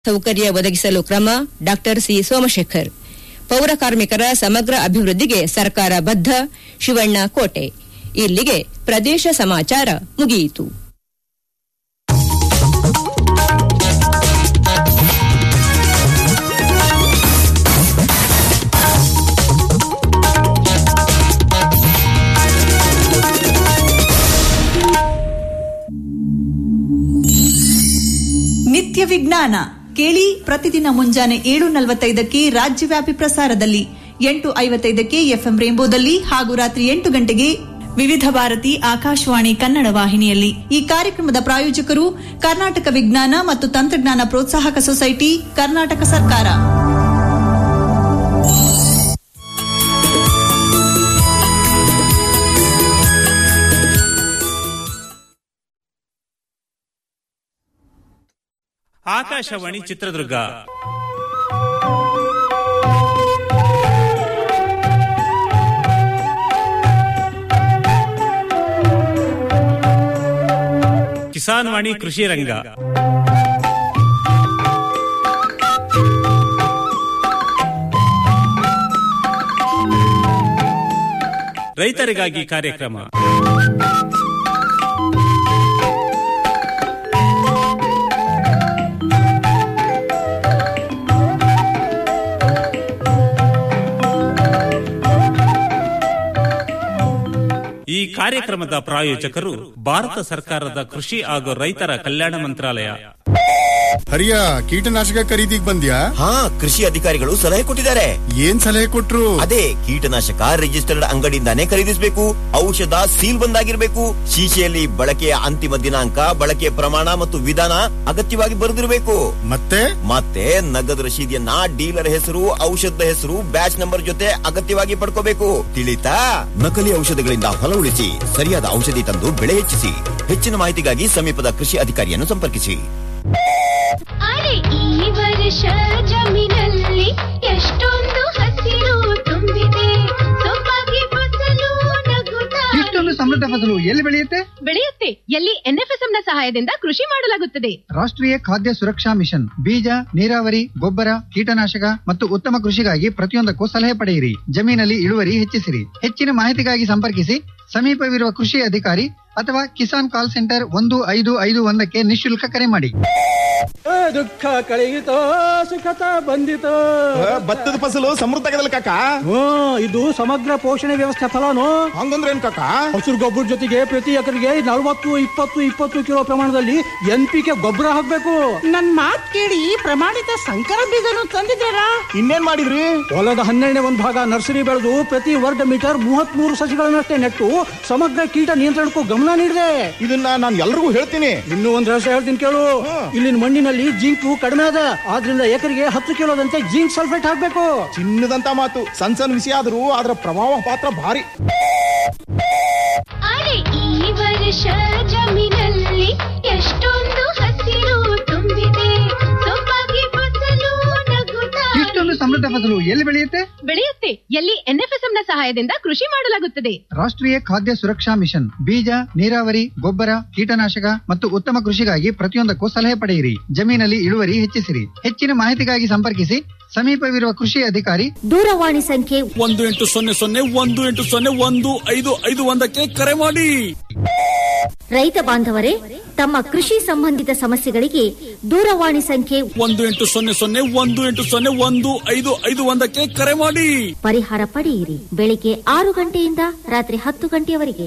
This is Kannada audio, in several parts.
ಸೌಕರ್ಯ ಒದಗಿಸಲು ಕ್ರಮ ಡಾ ಸಿ ಸೋಮಶೇಖರ್ ಪೌರ ಕಾರ್ಮಿಕರ ಸಮಗ್ರ ಅಭಿವೃದ್ಧಿಗೆ ಸರ್ಕಾರ ಬದ್ಧ ಶಿವಣ್ಣ ಕೋಟೆ ಇಲ್ಲಿಗೆ ಪ್ರದೇಶ ಸಮಾಚಾರ ಮುಗಿಯಿತು ನಿತ್ಯ ವಿಜ್ಞಾನ ಕೇಳಿ ಪ್ರತಿದಿನ ಮುಂಜಾನೆ ಏಳು ನಲವತ್ತೈದಕ್ಕೆ ರಾಜ್ಯವ್ಯಾಪಿ ಪ್ರಸಾರದಲ್ಲಿ ಎಂಟು ಐವತ್ತೈದಕ್ಕೆ ಎಫ್ಎಂ ರೇಂಬೋದಲ್ಲಿ ಹಾಗೂ ರಾತ್ರಿ ಎಂಟು ಗಂಟೆಗೆ ವಿವಿಧ ಭಾರತಿ ಆಕಾಶವಾಣಿ ಕನ್ನಡ ವಾಹಿನಿಯಲ್ಲಿ ಈ ಕಾರ್ಯಕ್ರಮದ ಪ್ರಾಯೋಜಕರು ಕರ್ನಾಟಕ ವಿಜ್ಞಾನ ಮತ್ತು ತಂತ್ರಜ್ಞಾನ ಪ್ರೋತ್ಸಾಹಕ ಸೊಸೈಟಿ ಕರ್ನಾಟಕ ಸರ್ಕಾರ ಆಕಾಶವಾಣಿ ಚಿತ್ರದುರ್ಗ ಕಿಸಾನ್ ವಾಣಿ ಕೃಷಿ ರಂಗ ರೈತರಿಗಾಗಿ ಕಾರ್ಯಕ್ರಮ ಈ ಕಾರ್ಯಕ್ರಮದ ಪ್ರಾಯೋಜಕರು ಭಾರತ ಸರ್ಕಾರದ ಕೃಷಿ ಹಾಗೂ ರೈತರ ಕಲ್ಯಾಣ ಮಂತ್ರಾಲಯ ಹರಿಯ ಕೀಟನಾಶಕ ಖರೀದಿಗ್ ಬಂದ್ಯಾ ಹಾ ಕೃಷಿ ಅಧಿಕಾರಿಗಳು ಸಲಹೆ ಕೊಟ್ಟಿದ್ದಾರೆ ಏನ್ ಸಲಹೆ ಕೊಟ್ರು ಅದೇ ಕೀಟನಾಶಕ ರಿಜಿಸ್ಟರ್ಡ್ ಅಂಗಡಿಯಿಂದಾನೇ ಖರೀದಿಸಬೇಕು ಔಷಧ ಸೀಲ್ ಬಂದಾಗಿರ್ಬೇಕು ಶೀಶೆಯಲ್ಲಿ ಬಳಕೆಯ ಅಂತಿಮ ದಿನಾಂಕ ಬಳಕೆಯ ಪ್ರಮಾಣ ಮತ್ತು ವಿಧಾನ ಅಗತ್ಯವಾಗಿ ಬರೆದಿರಬೇಕು ಮತ್ತೆ ಮತ್ತೆ ನಗದು ರಶೀದಿಯನ್ನ ಡೀಲರ್ ಹೆಸರು ಔಷಧದ ಹೆಸರು ಬ್ಯಾಚ್ ನಂಬರ್ ಜೊತೆ ಅಗತ್ಯವಾಗಿ ಪಡ್ಕೋಬೇಕು ತಿಳಿತಾ ನಕಲಿ ಔಷಧಗಳಿಂದ ಹೊಲ ಉಳಿಸಿ ಸರಿಯಾದ ಔಷಧಿ ತಂದು ಬೆಳೆ ಹೆಚ್ಚಿಸಿ ಹೆಚ್ಚಿನ ಮಾಹಿತಿಗಾಗಿ ಸಮೀಪದ ಕೃಷಿ ಅಧಿಕಾರಿಯನ್ನು ಸಂಪರ್ಕಿಸಿ ಅರೆ ಈ ವರ್ಷ ಜಮೀನಲ್ಲಿ ಎಷ್ಟೊಂದು ಹಸಿರು ತುಂಬಿದೆ ಸೊಬಗೆ ಫಸಲು ನಗುತ್ತಾ ಇಷ್ಟೊಂದು ಸಮೃದ್ಧ ಫಸಲು ಎಲ್ಲಿ ಬೆಳೆಯುತ್ತೆ ಬೆಳೆಯುತ್ತೆ ಎಲ್ಲಿ ಎನ್ಎಫ್ಎಸ್ಎಂ ನ ಸಹಾಯದಿಂದ ಕೃಷಿ ಮಾಡಲಾಗುತ್ತದೆ ರಾಷ್ಟ್ರೀಯ ಖಾದ್ಯ ಸುರಕ್ಷಾ ಮಿಷನ್ ಬೀಜ ನೀರಾವರಿ ಗೊಬ್ಬರ ಕೀಟನಾಶಕ ಮತ್ತು ಉತ್ತಮ ಕೃಷಿಗಾಗಿ ಪ್ರತಿಯೊಂದಕ್ಕೂ ಸಲಹೆ ಪಡೆಯಿರಿ ಜಮೀನಲ್ಲಿ ಇಳುವರಿ ಹೆಚ್ಚಿಸಿರಿ ಹೆಚ್ಚಿನ ಮಾಹಿತಿಗಾಗಿ ಸಂಪರ್ಕಿಸಿ ಸಮೀಪವಿರುವ ಕೃಷಿ ಅಧಿಕಾರಿ ಅಥವಾ ಕಿಸಾನ್ ಕಾಲ್ ಸೆಂಟರ್ ಒಂದು ಐದು ಐದು ಒಂದಕ್ಕೆ ನಿಶುಲ್ಕ ಕರೆ ಮಾಡಿ ದುಃಖ ಕಳೆಯಿತೋ ಸುಖತ ಬಂದಿತೋ ಭತ್ತದ ಫಸಲು ಸಮೃದ್ಧ ಆಗದಲ್ಲ ಕಾಕ ಹ್ಮ್ ಇದು ಸಮಗ್ರ ಪೋಷಣೆ ವ್ಯವಸ್ಥೆ ಫಲಾನು ಹಂಗಂದ್ರೆ ಏನ್ ಕಾಕ ಹಸಿರು ಗೊಬ್ಬರ ಜೊತೆಗೆ ಪ್ರತಿ ಎಕರೆಗೆ ನಲವತ್ತು ಇಪ್ಪತ್ತು ಇಪ್ಪತ್ತು ಕಿಲೋ ಪ್ರಮಾಣದಲ್ಲಿ ಎನ್ ಪಿ ಕೆ ಗೊಬ್ಬರ ಹಾಕ್ಬೇಕು ನನ್ ಮಾತ್ ಕೇಳಿ ಪ್ರಮಾಣಿತ ಸಂಕರ ಬೀಜನು ತಂದಿದ್ದೀರಾ ಇನ್ನೇನ್ ಮಾಡಿದ್ರಿ ಹೊಲದ ಹನ್ನೆರಡನೇ ಒಂದು ಭಾಗ ನರ್ಸರಿ ಬೆಳೆದು ಪ್ರತಿ ವರ್ಗ ಮೀಟರ್ ಮೂವತ್ತ್ ಮೂರು ಸಸಿಗಳನ್ನಷ್ಟೇ ನೆಟ್ಟು ಸಮಗ್ರ ಕೀಟ ನಿಯಂತ್ರಣಕ್ಕೂ ಗಮನ ನೀಡಿದೆ ಇದನ್ನ ನಾನು ಎಲ್ರಿಗೂ ಹೇಳ್ತೀನಿ ಇನ್ನೂ ಒಂದ್ ರಹಸ್ಯ ಹೇಳ್ತೀನಿ ಕೇಳು ಇಲ್ಲಿನ ಮಣ್ಣಿನಲ್ಲಿ ಜಿಂಕು ಕಡಿಮೆ ಅದ ಆದ್ರಿಂದ ಎಕರೆಗೆ ಹತ್ತು ಕಿಲೋದಂತೆ ಜಿಂಕ್ ಸಲ್ಫೇಟ್ ಹಾಕ್ಬೇಕು ಚಿನ್ನದಂತ ಮಾತು ಸಣ್ಣ ಸಣ್ಣ ವಿಷಯ ಆದ್ರೂ ಅದರ ಪ್ರಭಾವ ಪಾತ್ರ ಭಾರಿ ಅರೆ ಈ ವರ್ಷ ಜಮೀನಲ್ಲಿ ಎಷ್ಟೊಂದು ಹಸಿರು ತುಂಬಿದೆ ಸೊಬಗೆ ಫಸಲು ನಗುತ್ತಾ ಇಷ್ಟೊಂದು ಸಮೃದ್ಧ ಫಸಲು ಎಲ್ಲಿ ಬೆಳೆಯುತ್ತೆ ಬೆಳೆಯುತ್ತೆ ಎಲ್ಲಿ ಎನ್ಎಫ್ಎಸ್ಎಂ ನ ಸಹಾಯದಿಂದ ಕೃಷಿ ಮಾಡಲಾಗುತ್ತದೆ ರಾಷ್ಟ್ರೀಯ ಖಾದ್ಯ ಸುರಕ್ಷಾ ಮಿಷನ್ ಬೀಜ ನೀರಾವರಿ ಗೊಬ್ಬರ ಕೀಟನಾಶಕ ಮತ್ತು ಉತ್ತಮ ಕೃಷಿಗಾಗಿ ಪ್ರತಿಯೊಂದಕ್ಕೂ ಸಲಹೆ ಪಡೆಯಿರಿ ಜಮೀನಲ್ಲಿ ಇಳುವರಿ ಹೆಚ್ಚಿಸಿರಿ ಹೆಚ್ಚಿನ ಮಾಹಿತಿಗಾಗಿ ಸಂಪರ್ಕಿಸಿ ಸಮೀಪವಿರುವ ಕೃಷಿ ಅಧಿಕಾರಿ ದೂರವಾಣಿ ಸಂಖ್ಯೆ ಒಂದು ಎಂಟು ಸೊನ್ನೆ ಸೊನ್ನೆ ಒಂದು ಎಂಟು ಸೊನ್ನೆ ಒಂದು ಐದು ಐದು ಒಂದಕ್ಕೆ ಕರೆ ಮಾಡಿ ರೈತ ಬಾಂಧವರೇ ತಮ್ಮ ಕೃಷಿ ಸಂಬಂಧಿತ ಸಮಸ್ಯೆಗಳಿಗೆ ದೂರವಾಣಿ ಸಂಖ್ಯೆ ಒಂದು ಎಂಟು ಸೊನ್ನೆ ಸೊನ್ನೆ ಒಂದು ಎಂಟು ಸೊನ್ನೆ ಒಂದು ಐದು ಐದು ಒಂದಕ್ಕೆ ಕರೆ ಮಾಡಿ ಪರಿಹಾರ ಪಡೆಯಿರಿ ಬೆಳಿಗ್ಗೆ ಆರು ಗಂಟೆಯಿಂದ ರಾತ್ರಿ ಹತ್ತು ಗಂಟೆಯವರೆಗೆ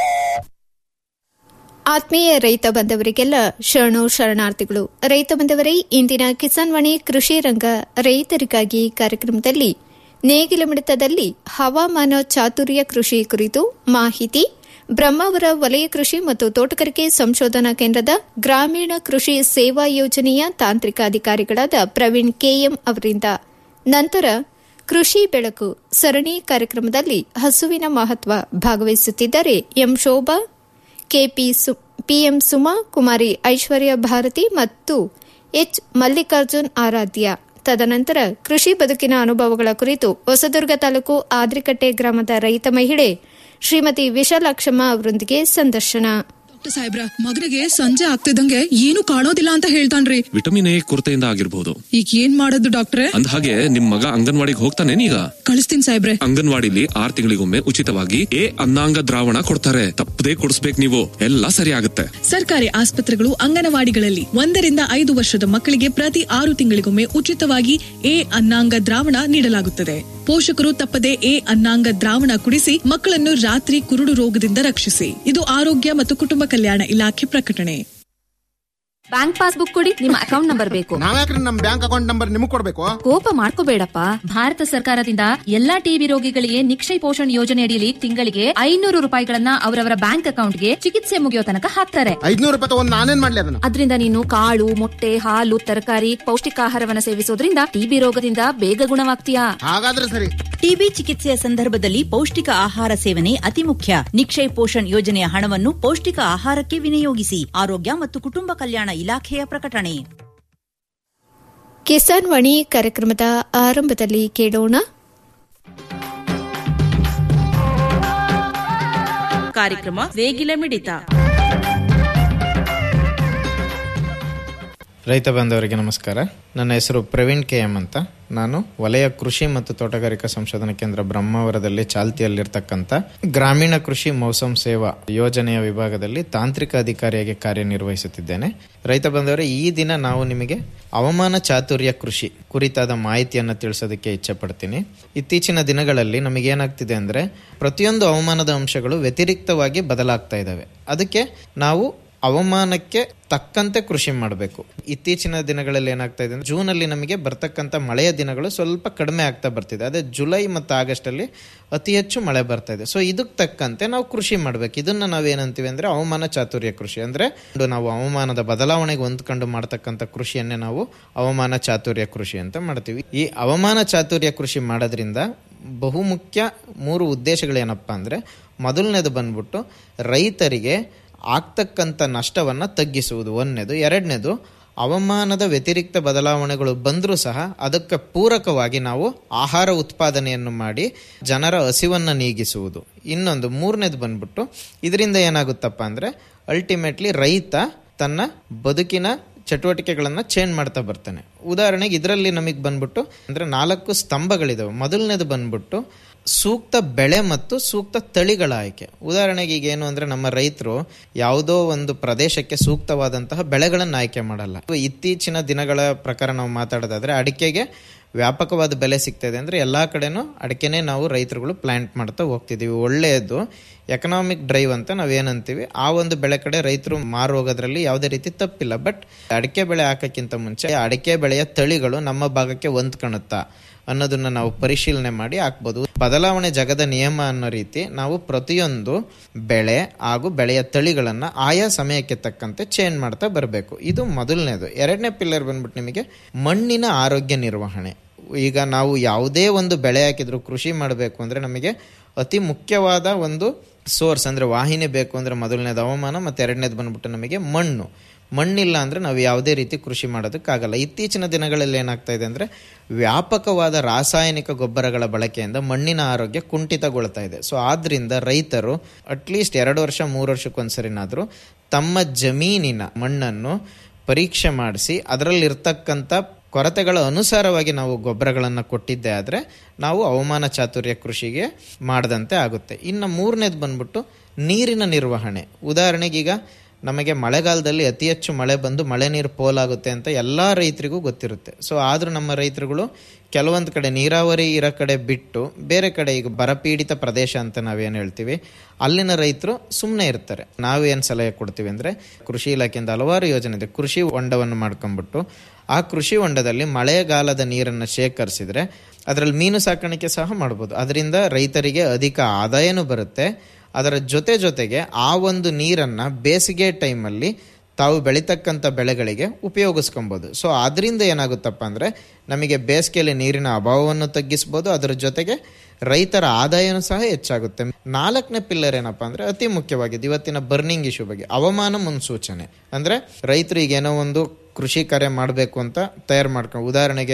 ಆತ್ಮೀಯ ರೈತ ಬಂಧವರಿಗೆಲ್ಲ ಶರಣು ಶರಣಾರ್ಥಿಗಳು ರೈತ ಬಂಧವರೇ ಇಂದಿನ ಕಿಸಾನ್ ವಾಣಿ ಕೃಷಿ ರಂಗ ರೈತರಿಗಾಗಿ ಕಾರ್ಯಕ್ರಮದಲ್ಲಿ ನೇಗಿಲ ಮಿಡಿತದಲ್ಲಿ ಹವಾಮಾನ ಚಾತುರ್ಯ ಕೃಷಿ ಕುರಿತು ಮಾಹಿತಿ ಬ್ರಹ್ಮಾವರ ವಲಯ ಕೃಷಿ ಮತ್ತು ತೋಟಗಾರಿಕೆ ಸಂಶೋಧನಾ ಕೇಂದ್ರದ ಗ್ರಾಮೀಣ ಕೃಷಿ ಸೇವಾ ಯೋಜನೆಯ ತಾಂತ್ರಿಕ ಅಧಿಕಾರಿಗಳಾದ ಪ್ರವೀಣ್ ಕೆಎಂ ಅವರಿಂದ ನಂತರ ಕೃಷಿ ಬೆಳಕು ಸರಣಿ ಕಾರ್ಯಕ್ರಮದಲ್ಲಿ ಹಸುವಿನ ಮಹತ್ವ ಭಾಗವಹಿಸುತ್ತಿದ್ದಾರೆ ಎಂ ಶೋಭಾ ಕೆಪಿ ಸು ಪಿಎಂ ಸುಮಾ ಕುಮಾರಿ ಐಶ್ವರ್ಯ ಭಾರತಿ ಮತ್ತು ಎಚ್ ಮಲ್ಲಿಕಾರ್ಜುನ್ ಆರಾಧ್ಯ ತದನಂತರ ಕೃಷಿ ಬದುಕಿನ ಅನುಭವಗಳ ಕುರಿತು ಹೊಸದುರ್ಗ ತಾಲೂಕು ಆದ್ರಿಕಟ್ಟೆ ಗ್ರಾಮದ ರೈತ ಮಹಿಳೆ ಶ್ರೀಮತಿ ವಿಶಾಲಾಕ್ಷಮ್ಮ ಅವರೊಂದಿಗೆ ಸಂದರ್ಶನ ಸಾಹೇಬ್ರ ಮಗನಿಗೆ ಸಂಜೆ ಆಗ್ತಿದಂಗೆ ಏನು ಕಾಣೋದಿಲ್ಲ ಅಂತ ಹೇಳ್ತಾನ್ರಿ ವಿಟಮಿನ್ ಎ ಕೊರತೆಯಿಂದ ಆಗಿರ್ಬೋದು ಈಗ ಏನ್ ಮಾಡೋದು ಡಾಕ್ಟ್ರೆ ಅಂದ ಹಾಗೆ ನಿಮ್ ಮಗ ಅಂಗನವಾಡಿಗೆ ಹೋಗ್ತಾನೇನೀಗ ಕಳಿಸ್ತೀನಿ ಸಾಹೇಬ್ರೆ ಅಂಗನವಾಡಿಲಿ ಆರ್ ತಿಂಗಳಿಗೊಮ್ಮೆ ಉಚಿತವಾಗಿ ಎ ಅನ್ನಾಂಗ ದ್ರಾವಣ ಕೊಡ್ತಾರೆ ತಪ್ಪದೇ ಕೊಡಿಸ್ಬೇಕು ನೀವು ಎಲ್ಲ ಸರಿ ಆಗುತ್ತೆ ಸರ್ಕಾರಿ ಆಸ್ಪತ್ರೆಗಳು ಅಂಗನವಾಡಿಗಳಲ್ಲಿ ಒಂದರಿಂದ ಐದು ವರ್ಷದ ಮಕ್ಕಳಿಗೆ ಪ್ರತಿ ಆರು ತಿಂಗಳಿಗೊಮ್ಮೆ ಉಚಿತವಾಗಿ ಎ ಅನ್ನಾಂಗ ದ್ರಾವಣ ನೀಡಲಾಗುತ್ತದೆ ಪೋಷಕರು ತಪ್ಪದೆ ಎ ಅನ್ನಾಂಗ ದ್ರಾವಣ ಕುಡಿಸಿ ಮಕ್ಕಳನ್ನು ರಾತ್ರಿ ಕುರುಡು ರೋಗದಿಂದ ರಕ್ಷಿಸಿ ಇದು ಆರೋಗ್ಯ ಮತ್ತು ಕುಟುಂಬ ಕಲ್ಯಾಣ ಇಲಾಖೆ ಪ್ರಕಟಣೆ ಬ್ಯಾಂಕ್ ಪಾಸ್ಬುಕ್ ಕೊಡಿ ನಿಮ್ಮ ಅಕೌಂಟ್ ನಂಬರ್ ಬೇಕು ನಾವ್ಯಾಕ್ರಿ ನಮ್ ಬ್ಯಾಂಕ್ ಅಕೌಂಟ್ ನಂಬರ್ ನಿಮಗ್ ಕೊಡ್ಬೇಕು ಕೋಪ ಮಾಡ್ಕೋಬೇಡಪ್ಪ ಭಾರತ ಸರ್ಕಾರದಿಂದ ಎಲ್ಲಾ ಟಿಬಿ ರೋಗಿಗಳಿಗೆ ನಿಕ್ಷಯ ಪೋಷಣ್ ಯೋಜನೆ ಅಡಿಯಲ್ಲಿ ತಿಂಗಳಿಗೆ ಐನೂರು ರೂಪಾಯಿಗಳನ್ನ ಅವರವರ ಬ್ಯಾಂಕ್ ಅಕೌಂಟ್ಗೆ ಚಿಕಿತ್ಸೆ ಮುಗಿಯೋ ತನಕ ಹಾಕ್ತಾರೆ ಐದ್ನೂರು ರೂಪಾಯಿ ತಗೊಂಡ್ ನಾನೇನ್ ಮಾಡ್ಲಿ ಅದನ್ನ ಅದರಿಂದ ನೀನು ಕಾಳು ಮೊಟ್ಟೆ ಹಾಲು ತರಕಾರಿ ಪೌಷ್ಟಿಕಾಹಾರವನ್ನ ಸೇವಿಸೋದ್ರಿಂದ ಟಿಬಿ ರೋಗದಿಂದ ಬೇಗ ಗುಣವಾಗ್ತೀಯಾ ಹಾಗಾದ್ರೆ ಸರಿ ಟಿಬಿ ಚಿಕಿತ್ಸೆಯ ಸಂದರ್ಭದಲ್ಲಿ ಪೌಷ್ಟಿಕ ಆಹಾರ ಸೇವನೆ ಅತಿ ಮುಖ್ಯ ನಿಕ್ಷಯ್ ಪೋಷಣ್ ಯೋಜನೆಯ ಹಣವನ್ನು ಪೌಷ್ಟಿಕ ಆಹಾರಕ್ಕೆ ವಿನಿಯೋಗಿಸಿ ಆರೋಗ್ಯ ಮತ್ತು ಕುಟುಂಬ ಕಲ್ಯಾಣ ಇಲಾಖೆಯ ಪ್ರಕಟಣೆ ಕಿಸಾನ್ ವಾಣಿ ಕಾರ್ಯಕ್ರಮದ ಆರಂಭದಲ್ಲಿ ಕೇಳೋಣ ಕಾರ್ಯಕ್ರಮ ನೇಗಿಲ ಮಿಡಿತ ರೈತ ಬಾಂಧವರಿಗೆ ನಮಸ್ಕಾರ ನನ್ನ ಹೆಸರು ಪ್ರವೀಣ್ ಕೆ ಎಂ ಅಂತ ನಾನು ವಲಯ ಕೃಷಿ ಮತ್ತು ತೋಟಗಾರಿಕಾ ಸಂಶೋಧನಾ ಕೇಂದ್ರ ಬ್ರಹ್ಮಾವರದಲ್ಲಿ ಚಾಲ್ತಿಯಲ್ಲಿರ್ತಕ್ಕಂಥ ಗ್ರಾಮೀಣ ಕೃಷಿ ಮೌಸಮ್ ಸೇವಾ ಯೋಜನೆಯ ವಿಭಾಗದಲ್ಲಿ ತಾಂತ್ರಿಕ ಅಧಿಕಾರಿಯಾಗಿ ಕಾರ್ಯನಿರ್ವಹಿಸುತ್ತಿದ್ದೇನೆ ರೈತ ಬಾಂಧವರೇ ಈ ದಿನ ನಾವು ನಿಮಗೆ ಹವಾಮಾನ ಚಾತುರ್ಯ ಕೃಷಿ ಕುರಿತಾದ ಮಾಹಿತಿಯನ್ನು ತಿಳಿಸೋದಕ್ಕೆ ಇಚ್ಛೆ ಪಡ್ತೀನಿ ಇತ್ತೀಚಿನ ದಿನಗಳಲ್ಲಿ ನಮಗೇನಾಗ್ತಿದೆ ಅಂದರೆ ಪ್ರತಿಯೊಂದು ಹವಾಮಾನದ ಅಂಶಗಳು ವ್ಯತಿರಿಕ್ತವಾಗಿ ಬದಲಾಗ್ತಾ ಇದ್ದಾವೆ ಅದಕ್ಕೆ ನಾವು ಹವಾಮಾನಕ್ಕೆ ತಕ್ಕಂತೆ ಕೃಷಿ ಮಾಡಬೇಕು ಇತ್ತೀಚಿನ ದಿನಗಳಲ್ಲಿ ಏನಾಗ್ತಾ ಇದೆ ಅಂದ್ರೆ ಜೂನ್ ಅಲ್ಲಿ ನಮಗೆ ಬರ್ತಕ್ಕಂಥ ಮಳೆಯ ದಿನಗಳು ಸ್ವಲ್ಪ ಕಡಿಮೆ ಆಗ್ತಾ ಬರ್ತಿದೆ ಅದೇ ಜುಲೈ ಮತ್ತು ಆಗಸ್ಟ್ ಅಲ್ಲಿ ಅತಿ ಹೆಚ್ಚು ಮಳೆ ಬರ್ತಾ ಇದೆ ಸೊ ಇದಕ್ಕೆ ತಕ್ಕಂತೆ ನಾವು ಕೃಷಿ ಮಾಡಬೇಕು ಇದನ್ನ ನಾವೇನಂತೀವಿ ಅಂದ್ರೆ ಹವಾಮಾನ ಚಾತುರ್ಯ ಕೃಷಿ ಅಂದ್ರೆ ಒಂದು ನಾವು ಹವಾಮಾನದ ಬದಲಾವಣೆಗೆ ಹೊಂದ್ಕೊಂಡು ಮಾಡ್ತಕ್ಕಂಥ ಕೃಷಿಯನ್ನೇ ನಾವು ಹವಾಮಾನ ಚಾತುರ್ಯ ಕೃಷಿ ಅಂತ ಮಾಡ್ತೀವಿ ಈ ಹವಾಮಾನ ಚಾತುರ್ಯ ಕೃಷಿ ಮಾಡೋದ್ರಿಂದ ಬಹುಮುಖ್ಯ ಮೂರು ಉದ್ದೇಶಗಳೇನಪ್ಪ ಅಂದ್ರೆ ಮೊದಲನೇದು ಬಂದ್ಬಿಟ್ಟು ರೈತರಿಗೆ ಆಗ್ತಕ್ಕಂಥ ನಷ್ಟವನ್ನು ತಗ್ಗಿಸುವುದು ಒಂದನೇದು ಎರಡನೇದು ಹವಾಮಾನದ ವ್ಯತಿರಿಕ್ತ ಬದಲಾವಣೆಗಳು ಬಂದರೂ ಸಹ ಅದಕ್ಕೆ ಪೂರಕವಾಗಿ ನಾವು ಆಹಾರ ಉತ್ಪಾದನೆಯನ್ನು ಮಾಡಿ ಜನರ ಹಸಿವನ್ನು ನೀಗಿಸುವುದು ಇನ್ನೊಂದು ಮೂರನೇದು ಬಂದ್ಬಿಟ್ಟು ಇದರಿಂದ ಏನಾಗುತ್ತಪ್ಪ ಅಂದರೆ ಅಲ್ಟಿಮೇಟ್ಲಿ ರೈತ ತನ್ನ ಬದುಕಿನ ಚಟುವಟಿಕೆಗಳನ್ನು ಚೇಂಜ್ ಮಾಡ್ತಾ ಬರ್ತಾನೆ ಉದಾಹರಣೆಗೆ ಇದರಲ್ಲಿ ನಮಗೆ ಬಂದ್ಬಿಟ್ಟು ಅಂದರೆ ನಾಲ್ಕು ಸ್ತಂಭಗಳಿದಾವೆ ಮೊದಲನೇದು ಬಂದ್ಬಿಟ್ಟು ಸೂಕ್ತ ಬೆಳೆ ಮತ್ತು ಸೂಕ್ತ ತಳಿಗಳ ಆಯ್ಕೆ ಉದಾಹರಣೆಗೆ ಈಗ ಏನು ಅಂದರೆ ನಮ್ಮ ರೈತರು ಯಾವುದೋ ಒಂದು ಪ್ರದೇಶಕ್ಕೆ ಸೂಕ್ತವಾದಂತಹ ಬೆಳೆಗಳನ್ನು ಆಯ್ಕೆ ಮಾಡಲ್ಲ ಇತ್ತೀಚಿನ ದಿನಗಳ ಪ್ರಕಾರ ನಾವು ಮಾತಾಡೋದಾದ್ರೆ ಅಡಿಕೆಗೆ ವ್ಯಾಪಕವಾದ ಬೆಲೆ ಸಿಗ್ತಾ ಇದೆ ಅಂದರೆ ಎಲ್ಲ ಕಡೆನೂ ಅಡಿಕೆನೇ ನಾವು ರೈತರುಗಳು ಪ್ಲಾಂಟ್ ಮಾಡ್ತಾ ಹೋಗ್ತಿದ್ದೀವಿ ಒಳ್ಳೆಯದು ಎಕನಾಮಿಕ್ ಡ್ರೈವ್ ಅಂತ ನಾವೇನಂತೀವಿ ಆ ಒಂದು ಬೆಳೆ ಕಡೆ ರೈತರು ಮಾರು ಹೋಗೋದ್ರಲ್ಲಿ ಯಾವುದೇ ರೀತಿ ತಪ್ಪಿಲ್ಲ ಬಟ್ ಅಡಿಕೆ ಬೆಳೆ ಹಾಕೋಕ್ಕಿಂತ ಮುಂಚೆ ಅಡಿಕೆ ಬೆಳೆಯ ತಳಿಗಳು ನಮ್ಮ ಭಾಗಕ್ಕೆ ಹೊಂದ್ಕೊಳುತ್ತಾ ಅನ್ನೋದನ್ನ ನಾವು ಪರಿಶೀಲನೆ ಮಾಡಿ ಹಾಕ್ಬೋದು ಬದಲಾವಣೆ ಜಗದ ನಿಯಮ ಅನ್ನೋ ರೀತಿ ನಾವು ಪ್ರತಿಯೊಂದು ಬೆಳೆ ಹಾಗೂ ಬೆಳೆಯ ತಳಿಗಳನ್ನು ಆಯಾ ಸಮಯಕ್ಕೆ ತಕ್ಕಂತೆ ಚೇಂಜ್ ಮಾಡ್ತಾ ಬರಬೇಕು ಇದು ಮೊದಲನೇದು ಎರಡನೇ ಪಿಲ್ಲರ್ ಬಂದ್ಬಿಟ್ಟು ನಿಮಗೆ ಮಣ್ಣಿನ ಆರೋಗ್ಯ ನಿರ್ವಹಣೆ ಈಗ ನಾವು ಯಾವುದೇ ಒಂದು ಬೆಳೆ ಹಾಕಿದ್ರು ಕೃಷಿ ಮಾಡಬೇಕು ಅಂದರೆ ನಮಗೆ ಅತಿ ಮುಖ್ಯವಾದ ಒಂದು ಸೋರ್ಸ್ ಅಂದರೆ ವಾಹಿನಿ ಬೇಕು ಅಂದರೆ ಮೊದಲನೇದು ಹವಾಮಾನ ಮತ್ತು ಎರಡನೇದು ಬಂದ್ಬಿಟ್ಟು ನಮಗೆ ಮಣ್ಣು ಮಣ್ಣಿಲ್ಲ ಅಂದರೆ ನಾವು ಯಾವುದೇ ರೀತಿ ಕೃಷಿ ಮಾಡೋದಕ್ಕಾಗಲ್ಲ ಇತ್ತೀಚಿನ ದಿನಗಳಲ್ಲಿ ಏನಾಗ್ತಾ ಇದೆ ಅಂದರೆ ವ್ಯಾಪಕವಾದ ರಾಸಾಯನಿಕ ಗೊಬ್ಬರಗಳ ಬಳಕೆಯಿಂದ ಮಣ್ಣಿನ ಆರೋಗ್ಯ ಕುಂಠಿತಗೊಳ್ತಾ ಇದೆ ಸೊ ಆದ್ದರಿಂದ ರೈತರು ಅಟ್ಲೀಸ್ಟ್ ಎರಡು ವರ್ಷ ಮೂರು ವರ್ಷಕ್ಕೊಂದ್ಸರಿನಾದರೂ ತಮ್ಮ ಜಮೀನಿನ ಮಣ್ಣನ್ನು ಪರೀಕ್ಷೆ ಮಾಡಿಸಿ ಅದರಲ್ಲಿರ್ತಕ್ಕಂಥ ಕೊರತೆಗಳ ಅನುಸಾರವಾಗಿ ನಾವು ಗೊಬ್ಬರಗಳನ್ನು ಕೊಟ್ಟಿದ್ದೆ ಆದರೆ ನಾವು ಹವಾಮಾನ ಚಾತುರ್ಯ ಕೃಷಿಗೆ ಮಾಡದಂತೆ ಆಗುತ್ತೆ ಇನ್ನು ಮೂರನೇದು ಬಂದ್ಬಿಟ್ಟು ನೀರಿನ ನಿರ್ವಹಣೆ ಉದಾಹರಣೆಗೆ ಈಗ ನಮಗೆ ಮಳೆಗಾಲದಲ್ಲಿ ಅತಿ ಹೆಚ್ಚು ಮಳೆ ಬಂದು ಮಳೆ ನೀರು ಪೋಲಾಗುತ್ತೆ ಅಂತ ಎಲ್ಲ ರೈತರಿಗೂ ಗೊತ್ತಿರುತ್ತೆ ಸೊ ಆದರೂ ನಮ್ಮ ರೈತರುಗಳು ಕೆಲವೊಂದು ಕಡೆ ನೀರಾವರಿ ಇರೋ ಕಡೆ ಬಿಟ್ಟು ಬೇರೆ ಕಡೆ ಈಗ ಬರಪೀಡಿತ ಪ್ರದೇಶ ಅಂತ ನಾವೇನು ಹೇಳ್ತೀವಿ ಅಲ್ಲಿನ ರೈತರು ಸುಮ್ಮನೆ ಇರ್ತಾರೆ ನಾವೇನು ಸಲಹೆ ಕೊಡ್ತೀವಿ ಅಂದರೆ ಕೃಷಿ ಇಲಾಖೆಯಿಂದ ಹಲವಾರು ಯೋಜನೆ ಇದೆ ಕೃಷಿ ಹೊಂಡವನ್ನು ಮಾಡ್ಕೊಂಡ್ಬಿಟ್ಟು ಆ ಕೃಷಿ ಹೊಂಡದಲ್ಲಿ ಮಳೆಗಾಲದ ನೀರನ್ನು ಶೇಖರಿಸಿದ್ರೆ ಅದರಲ್ಲಿ ಮೀನು ಸಾಕಾಣಿಕೆ ಸಹ ಮಾಡ್ಬೋದು ಅದರಿಂದ ರೈತರಿಗೆ ಅಧಿಕ ಆದಾಯನೂ ಬರುತ್ತೆ ಅದರ ಜೊತೆ ಜೊತೆಗೆ ಆ ಒಂದು ನೀರನ್ನು ಬೇಸಿಗೆ ಟೈಮಲ್ಲಿ ತಾವು ಬೆಳೀತಕ್ಕಂಥ ಬೆಳೆಗಳಿಗೆ ಉಪಯೋಗಿಸ್ಕೊಬೋದು ಸೊ ಅದರಿಂದ ಏನಾಗುತ್ತಪ್ಪ ಅಂದರೆ ನಮಗೆ ಬೇಸಿಗೆಯಲ್ಲಿ ನೀರಿನ ಅಭಾವವನ್ನು ತಗ್ಗಿಸ್ಬೋದು ಅದರ ಜೊತೆಗೆ ರೈತರ ಆದಾಯನೂ ಸಹ ಹೆಚ್ಚಾಗುತ್ತೆ ನಾಲ್ಕನೇ ಪಿಲ್ಲರ್ ಏನಪ್ಪ ಅಂದರೆ ಅತಿ ಮುಖ್ಯವಾಗಿದೆ ಇವತ್ತಿನ ಬರ್ನಿಂಗ್ ಇಶ್ಯೂ ಬಗ್ಗೆ ಹವಾಮಾನ ಮುನ್ಸೂಚನೆ ಅಂದರೆ ರೈತರು ಈಗ ಏನೋ ಒಂದು ಕೃಷಿ ಕಾರ್ಯ ಮಾಡಬೇಕು ಅಂತ ತಯಾರು ಮಾಡ್ಕೊಂಡು ಉದಾಹರಣೆಗೆ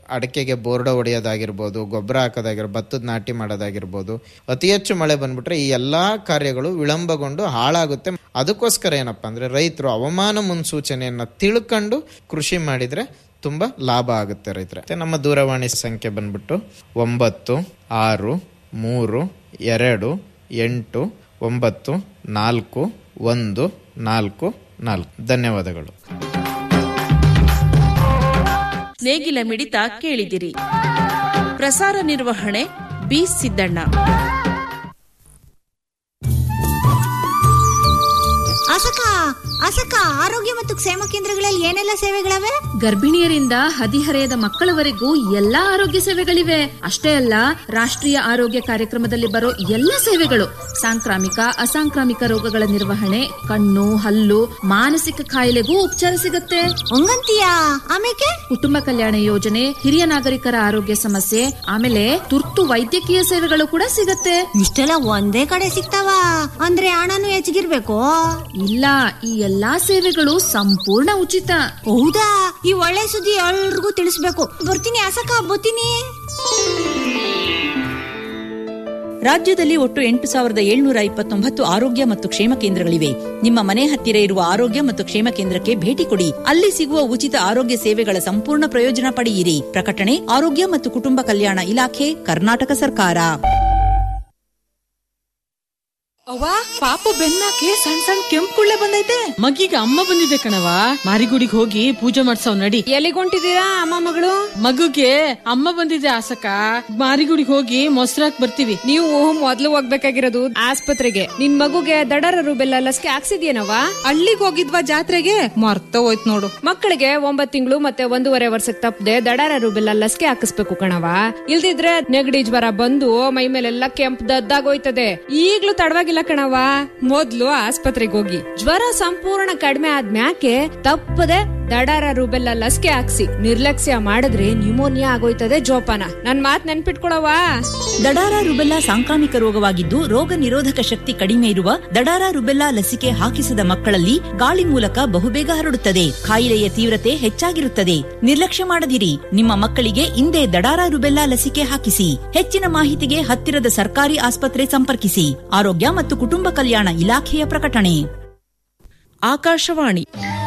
ಅಡಕೆಗೆ ಬೋರ್ಡ ಹೊಡೆಯೋದಾಗಿರ್ಬೋದು ಗೊಬ್ಬರ ಹಾಕೋದಾಗಿರ್ಬೋದು ಭತ್ತದ ನಾಟಿ ಮಾಡೋದಾಗಿರ್ಬೋದು ಅತಿ ಹೆಚ್ಚು ಮಳೆ ಬಂದ್ಬಿಟ್ರೆ ಈ ಎಲ್ಲಾ ಕಾರ್ಯಗಳು ವಿಳಂಬಗೊಂಡು ಹಾಳಾಗುತ್ತೆ ಅದಕ್ಕೋಸ್ಕರ ಏನಪ್ಪ ಅಂದ್ರೆ ರೈತರು ಹವಾಮಾನ ಮುನ್ಸೂಚನೆಯನ್ನ ತಿಳ್ಕೊಂಡು ಕೃಷಿ ಮಾಡಿದ್ರೆ ತುಂಬಾ ಲಾಭ ಆಗುತ್ತೆ ರೈತರ ನಮ್ಮ ದೂರವಾಣಿ ಸಂಖ್ಯೆ ಬಂದ್ಬಿಟ್ಟು ಒಂಬತ್ತು ಆರು ಮೂರು ಎರಡು ಎಂಟು ಒಂಬತ್ತು ನಾಲ್ಕು ಒಂದು ನಾಲ್ಕು ನಾಲ್ಕು ಧನ್ಯವಾದಗಳು ನೇಗಿಲ ಮಿಡಿತ ಕೇಳಿದಿರಿ ಪ್ರಸಾರ ನಿರ್ವಹಣೆ ಬಿ ಸಿದ್ದಣ್ಣ ಅಸಕ ಅಸಕ ಆರೋಗ್ಯ ಮತ್ತು ಕ್ಷೇಮ ಕೇಂದ್ರಗಳಲ್ಲಿ ಏನೆಲ್ಲ ಸೇವೆಗಳವೆ ಗರ್ಭಿಣಿಯರಿಂದ ಹದಿಹರೆಯದ ಮಕ್ಕಳವರೆಗೂ ಎಲ್ಲಾ ಆರೋಗ್ಯ ಸೇವೆಗಳಿವೆ ಅಷ್ಟೇ ಅಲ್ಲ ರಾಷ್ಟ್ರೀಯ ಆರೋಗ್ಯ ಕಾರ್ಯಕ್ರಮದಲ್ಲಿ ಬರೋ ಎಲ್ಲ ಸೇವೆಗಳು ಸಾಂಕ್ರಾಮಿಕ ಅಸಾಂಕ್ರಾಮಿಕ ರೋಗಗಳ ನಿರ್ವಹಣೆ ಕಣ್ಣು ಹಲ್ಲು ಮಾನಸಿಕ ಕಾಯಿಲೆಗೂ ಉಪಚಾರ ಸಿಗುತ್ತೆ ಹಂಗಂತೀಯಾ ಆಮೇಲೆ ಕುಟುಂಬ ಕಲ್ಯಾಣ ಯೋಜನೆ ಹಿರಿಯ ನಾಗರಿಕರ ಆರೋಗ್ಯ ಸಮಸ್ಯೆ ಆಮೇಲೆ ತುರ್ತು ವೈದ್ಯಕೀಯ ಸೇವೆಗಳು ಕೂಡ ಸಿಗತ್ತೆ ಇಷ್ಟೆಲ್ಲ ಒಂದೇ ಕಡೆ ಸಿಗ್ತಾವ ಅಂದ್ರೆ ಹಣನು ಹೆಚ್ಚಿಗಿರ್ಬೇಕು ಇಲ್ಲ ಈ ಎಲ್ಲಾ ಸೇವೆಗಳು ಸಂಪೂರ್ಣ ಉಚಿತ ಹೌದಾ ಈ ಒಳ್ಳೆ ಸುದ್ದಿ ಎಲ್ರಿಗೂ ತಿಳಿಸ್ಬೇಕು ಬರ್ತೀನಿ ಅಸಕ ಬರ್ತೀನಿ ರಾಜ್ಯದಲ್ಲಿ ಒಟ್ಟು ಎಂಟು ಸಾವಿರದ ಏಳ್ನೂರ ಇಪ್ಪತ್ತೊಂಬತ್ತು ಆರೋಗ್ಯ ಮತ್ತು ಕ್ಷೇಮ ಕೇಂದ್ರಗಳಿವೆ ನಿಮ್ಮ ಮನೆ ಹತ್ತಿರ ಇರುವ ಆರೋಗ್ಯ ಮತ್ತು ಕ್ಷೇಮ ಕೇಂದ್ರಕ್ಕೆ ಭೇಟಿ ಕೊಡಿ ಅಲ್ಲಿ ಸಿಗುವ ಉಚಿತ ಆರೋಗ್ಯ ಸೇವೆಗಳ ಸಂಪೂರ್ಣ ಪ್ರಯೋಜನ ಪಡೆಯಿರಿ ಪ್ರಕಟಣೆ ಆರೋಗ್ಯ ಮತ್ತು ಕುಟುಂಬ ಕಲ್ಯಾಣ ಇಲಾಖೆ ಕರ್ನಾಟಕ ಸರ್ಕಾರ ಅವ್ವ ಪಾಪು ಬೆನ್ನಾಕೆ ಸಣ್ಣ ಸಣ್ಣ ಕೆಂಪು ಕುಳ್ಳೆ ಬಂದೈತೆ ಮಗಿಗ ಅಮ್ಮ ಬಂದಿದೆ ಕಣವ ಮಾರಿಗುಡಿಗೆ ಹೋಗಿ ಪೂಜೆ ಮಾಡ್ಸವ್ ನಡಿ ಎಲ್ಲಿಗೊಂಟಿದ್ದೀರಾ ಅಮ್ಮ ಮಗಳು ಮಗುಗೆ ಅಮ್ಮ ಬಂದಿದೆ ಆಸಕ ಮಾರಿಗುಡಿಗೆ ಹೋಗಿ ಮೊಸರಾಕ್ ಬರ್ತೀವಿ ನೀವು ಮೊದ್ಲು ಹೋಗ್ಬೇಕಾಗಿರೋದು ಆಸ್ಪತ್ರೆಗೆ ನಿನ್ ಮಗುಗೆ ದಡರ ರುಬೆಲ್ಲ ಲಸಿಕೆ ಹಾಕ್ಸಿದ್ಯೇನವ ಹಳ್ಳಿಗ್ ಹೋಗಿದ್ವಾ ಜಾತ್ರೆಗೆ ಮರ್ತ ಹೋಯ್ತು ನೋಡು ಮಕ್ಕಳಿಗೆ ಒಂಬತ್ ತಿಂಗಳು ಮತ್ತೆ ಒಂದೂವರೆ ವರ್ಷಕ್ಕೆ ತಪ್ಪದೆ ದಡರ ರುಬೆಲ್ಲ ಲಸಿಕೆ ಹಾಕಿಸ್ಬೇಕು ಕಣವ ಇಲ್ದಿದ್ರೆ ನೆಗಡಿ ಜ್ವರ ಬಂದು ಮೈ ಮೇಲೆಲ್ಲ ಕೆಂಪ್ ದದ್ದಾಗೋಯ್ತದೆ ಈಗ್ಲೂ ತಡವಾಗಿಲ್ಲ ಕಣವ ಮೊದ್ಲು ಆಸ್ಪತ್ರೆಗೆ ಹೋಗಿ ಜ್ವರ ಸಂಪೂರ್ಣ ಕಡಿಮೆ ಆದ್ಮ್ಯಾಕೆ ತಪ್ಪದೆ ದಡಾರ ರುಬೆಲ್ಲ ಲಸಿಕೆ ಹಾಕ್ಸಿ ನಿರ್ಲಕ್ಷ್ಯ ಮಾಡಿದ್ರೆ ನ್ಯೂಮೋನಿಯಾ ಆಗೋಯ್ತದೆ ಜೋಪಾನ ನನ್ ಮಾತ್ ನೆನ್ಪಿಟ್ಕೊಳವಾ ದಡಾರ ರುಬೆಲ್ಲಾ ಸಾಂಕ್ರಾಮಿಕ ರೋಗವಾಗಿದ್ದು ರೋಗ ನಿರೋಧಕ ಶಕ್ತಿ ಕಡಿಮೆ ಇರುವ ದಡಾರ ರುಬೆಲ್ಲಾ ಲಸಿಕೆ ಹಾಕಿಸದ ಮಕ್ಕಳಲ್ಲಿ ಗಾಳಿ ಮೂಲಕ ಬಹುಬೇಗ ಹರಡುತ್ತದೆ ಕಾಯಿಲೆಯ ತೀವ್ರತೆ ಹೆಚ್ಚಾಗಿರುತ್ತದೆ ನಿರ್ಲಕ್ಷ್ಯ ಮಾಡದಿರಿ ನಿಮ್ಮ ಮಕ್ಕಳಿಗೆ ಇಂದೇ ದಡಾರ ರುಬೆಲ್ಲಾ ಲಸಿಕೆ ಹಾಕಿಸಿ ಹೆಚ್ಚಿನ ಮಾಹಿತಿಗೆ ಹತ್ತಿರದ ಸರ್ಕಾರಿ ಆಸ್ಪತ್ರೆ ಸಂಪರ್ಕಿಸಿ ಆರೋಗ್ಯ ಮತ್ತು ಕುಟುಂಬ ಕಲ್ಯಾಣ ಇಲಾಖೆಯ ಪ್ರಕಟಣೆ ಆಕಾಶವಾಣಿ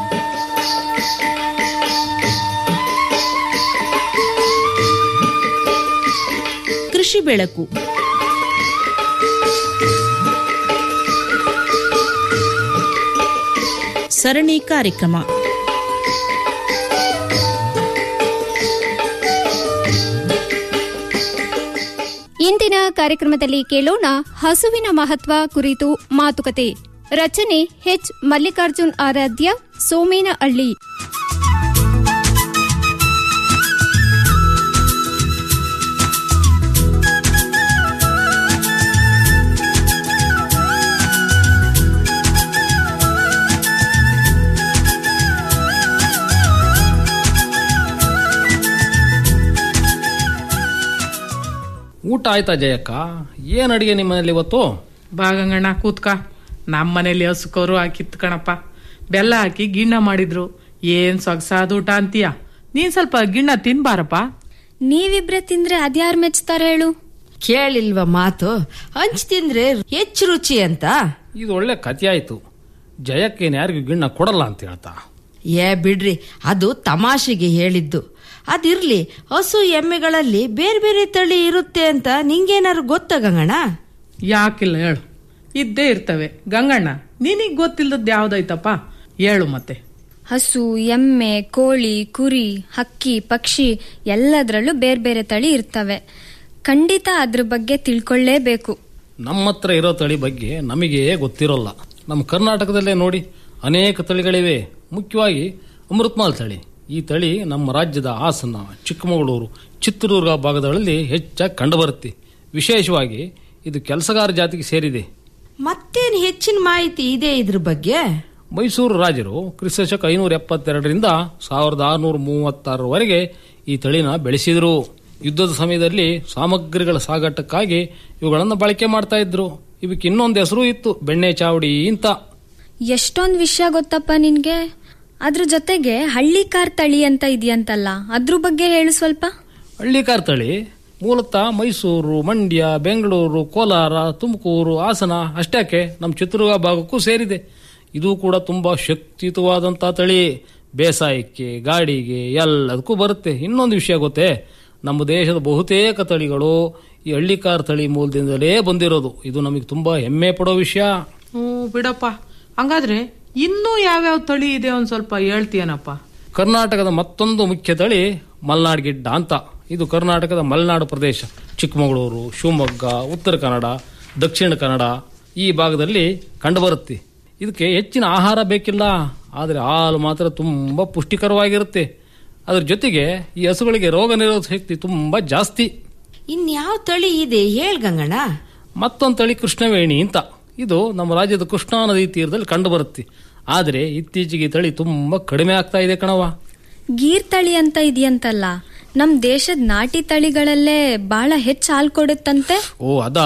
ಕೃಷಿ ಬೆಳಕು ಸರಣಿ ಕಾರ್ಯಕ್ರಮ ಇಂದಿನ ಕಾರ್ಯಕ್ರಮದಲ್ಲಿ ಕೇಳೋಣ ಹಸುವಿನ ಮಹತ್ವ ಕುರಿತು ಮಾತುಕತೆ ರಚನೆ ಎಚ್ ಮಲ್ಲಿಕಾರ್ಜುನ್ ಆರಾಧ್ಯ ಸೋಮೇನಹಳ್ಳಿ ಊಟ ಆಯ್ತಾ ಜಯಕ್ಕ ಏನ್ ಅಡಿಗೆ ನಿಮ್ಮ ಮನೇಲಿ ಇವತ್ತು ಬಾಗಂಗಣ್ಣ ಕೂತ್ಕ ನಮ್ಮ ಮನೇಲಿ ಹಸುಕೋರು ಹಾಕಿತ್ತು ಕಣಪ್ಪ ಬೆಲ್ಲ ಹಾಕಿ ಗಿಣ್ಣ ಮಾಡಿದ್ರು ಏನ್ ಸೊಗಸಾದ ಊಟ ಅಂತೀಯ ನೀನ್ ಸ್ವಲ್ಪ ಗಿಣ್ಣ ತಿನ್ಬಾರಪ್ಪ ನೀವಿಬ್ರೆ ತಿಂದ್ರೆ ಅದ್ಯಾರ್ ಮೆಚ್ತಾರ ಹೇಳು ಕೇಳಿಲ್ವ ಮಾತು ಹಂಚ್ ತಿಂದ್ರೆ ಹೆಚ್ಚು ರುಚಿ ಅಂತ ಇದು ಒಳ್ಳೆ ಕಥೆ ಆಯ್ತು ಜಯಕ್ಕೇನು ಯಾರಿಗೂ ಗಿಣ್ಣ ಕೊಡಲ್ಲ ಅಂತ ಹೇಳ್ತಾ ಏ ಬಿಡ್ರಿ ಅದು ತಮಾಷೆಗೆ ಹೇಳಿದ್ದು ಅದಿರ್ಲಿ ಹಸು ಎಮ್ಮೆಗಳಲ್ಲಿ ಬೇರೆ ಬೇರೆ ತಳಿ ಇರುತ್ತೆ ಅಂತ ನಿಂಗೇನಾರು ಗೊತ್ತ ಗಂಗಣ್ಣ ಯಾಕಿಲ್ಲ ಹೇಳು ಇದ್ದೇ ಇರ್ತವೆ ಗಂಗಣ್ಣ ನಿನಗ್ ಗೊತ್ತಿಲ್ಲದ್ ಯಾವ್ದಾಯ್ತಪ್ಪ ಹೇಳು ಮತ್ತೆ ಹಸು ಎಮ್ಮೆ ಕೋಳಿ ಕುರಿ ಹಕ್ಕಿ ಪಕ್ಷಿ ಎಲ್ಲದರಲ್ಲೂ ಬೇರೆ ಬೇರೆ ತಳಿ ಇರ್ತವೆ ಖಂಡಿತ ಅದ್ರ ಬಗ್ಗೆ ತಿಳ್ಕೊಳ್ಳೇಬೇಕು ನಮ್ಮ ಹತ್ರ ಇರೋ ತಳಿ ಬಗ್ಗೆ ನಮಗೆ ಗೊತ್ತಿರೋಲ್ಲ ನಮ್ಮ ಕರ್ನಾಟಕದಲ್ಲೇ ನೋಡಿ ಅನೇಕ ತಳಿಗಳಿವೆ ಮುಖ್ಯವಾಗಿ ಅಮೃತ್ಮಾಲ್ ತಳಿ ಈ ತಳಿ ನಮ್ಮ ರಾಜ್ಯದ ಹಾಸನ ಚಿಕ್ಕಮಗಳೂರು ಚಿತ್ರದುರ್ಗ ಭಾಗಗಳಲ್ಲಿ ಹೆಚ್ಚಾಗಿ ಕಂಡುಬರುತ್ತೆ ವಿಶೇಷವಾಗಿ ಇದು ಕೆಲಸಗಾರ ಜಾತಿಗೆ ಸೇರಿದೆ ಮತ್ತೇನ್ ಹೆಚ್ಚಿನ ಮಾಹಿತಿ ಇದೆ ಇದ್ರ ಬಗ್ಗೆ ಮೈಸೂರು ರಾಜರು ಕ್ರಿಸ್ತಶಕ ಐನೂರ ಎಪ್ಪತ್ತೆರಡರಿಂದ ಸಾವಿರದ ಆರುನೂರ ಮೂವತ್ತಾರರವರೆಗೆ ಈ ತಳಿನ ಬೆಳೆಸಿದರು ಯುದ್ಧದ ಸಮಯದಲ್ಲಿ ಸಾಮಗ್ರಿಗಳ ಸಾಗಾಟಕ್ಕಾಗಿ ಇವುಗಳನ್ನು ಬಳಕೆ ಮಾಡ್ತಾ ಇದ್ರು ಇವಕ್ಕೆ ಇನ್ನೊಂದು ಹೆಸರು ಇತ್ತು ಬೆಣ್ಣೆ ಚಾವಡಿ ಅಂತ ಎಷ್ಟೊಂದ್ ವಿಷಯ ಗೊತ್ತಪ್ಪ ನಿನ್ಗೆ ಅದ್ರ ಜೊತೆಗೆ ಹಳ್ಳಿ ಕಾರ್ ತಳಿ ಅಂತ ಇದೆಯಂತಲ್ಲ ಅದ್ರ ಬಗ್ಗೆ ಹೇಳು ಸ್ವಲ್ಪ ಹಳ್ಳಿಕಾರ್ ತಳಿ ಮೂಲತಃ ಮೈಸೂರು ಮಂಡ್ಯ ಬೆಂಗಳೂರು ಕೋಲಾರ ತುಮಕೂರು ಹಾಸನ ಅಷ್ಟಕ್ಕೆ ನಮ್ಮ ಚಿತ್ರದುರ್ಗ ಭಾಗಕ್ಕೂ ಸೇರಿದೆ ಇದು ಕೂಡ ತುಂಬಾ ಶಕ್ತಿಯುತವಾದಂಥ ತಳಿ ಬೇಸಾಯಕ್ಕೆ ಗಾಡಿಗೆ ಎಲ್ಲದಕ್ಕೂ ಬರುತ್ತೆ ಇನ್ನೊಂದು ವಿಷಯ ಗೊತ್ತೇ ನಮ್ಮ ದೇಶದ ಬಹುತೇಕ ತಳಿಗಳು ಈ ಹಳ್ಳಿಕಾರ್ ತಳಿ ಮೂಲದಿಂದಲೇ ಬಂದಿರೋದು ಇದು ನಮಗೆ ತುಂಬಾ ಹೆಮ್ಮೆ ಪಡೋ ವಿಷಯ ಹ್ಞೂ ಬಿಡಪ್ಪ ಹಂಗಾದ್ರೆ ಇನ್ನೂ ಯಾವ್ಯಾವ ತಳಿ ಇದೆ ಒಂದ್ ಸ್ವಲ್ಪ ಹೇಳ್ತೀಯನಪ್ಪ ಕರ್ನಾಟಕದ ಮತ್ತೊಂದು ಮುಖ್ಯ ತಳಿ ಮಲ್ನಾಡ್ ಗಿಡ್ಡ ಅಂತ ಇದು ಕರ್ನಾಟಕದ ಮಲೆನಾಡು ಪ್ರದೇಶ ಚಿಕ್ಕಮಗಳೂರು ಶಿವಮೊಗ್ಗ ಉತ್ತರ ಕನ್ನಡ ದಕ್ಷಿಣ ಕನ್ನಡ ಈ ಭಾಗದಲ್ಲಿ ಕಂಡುಬರುತ್ತೆ ಇದಕ್ಕೆ ಹೆಚ್ಚಿನ ಆಹಾರ ಬೇಕಿಲ್ಲ ಆದರೆ ಹಾಲು ಮಾತ್ರ ತುಂಬ ಪುಷ್ಟಿಕರವಾಗಿರುತ್ತೆ ಅದ್ರ ಜೊತೆಗೆ ಈ ಹಸುಗಳಿಗೆ ರೋಗ ನಿರೋಧಕ ಶಕ್ತಿ ತುಂಬ ಜಾಸ್ತಿ ಇನ್ಯಾವ ತಳಿ ಇದೆ ಹೇಳ್ ಗಂಗಣ್ಣ ಮತ್ತೊಂದು ತಳಿ ಕೃಷ್ಣವೇಣಿ ಅಂತ ಇದು ನಮ್ಮ ರಾಜ್ಯದ ಕೃಷ್ಣಾ ನದಿ ತೀರದಲ್ಲಿ ಕಂಡುಬರುತ್ತೆ ಆದರೆ ಇತ್ತೀಚೆಗೆ ಈ ತಳಿ ತುಂಬ ಕಡಿಮೆ ಆಗ್ತಾ ಇದೆ ಕಣವ ಗೀರ್ ತಳಿ ಅಂತ ಇದೆಯಂತಲ್ಲ ನಮ್ ದೇಶದ ನಾಟಿ ತಳಿಗಳಲ್ಲೇ ಬಹಳ ಹೆಚ್ಚು ಹಾಲು ಕೊಡುತ್ತಂತೆ ಓ ಅದಾ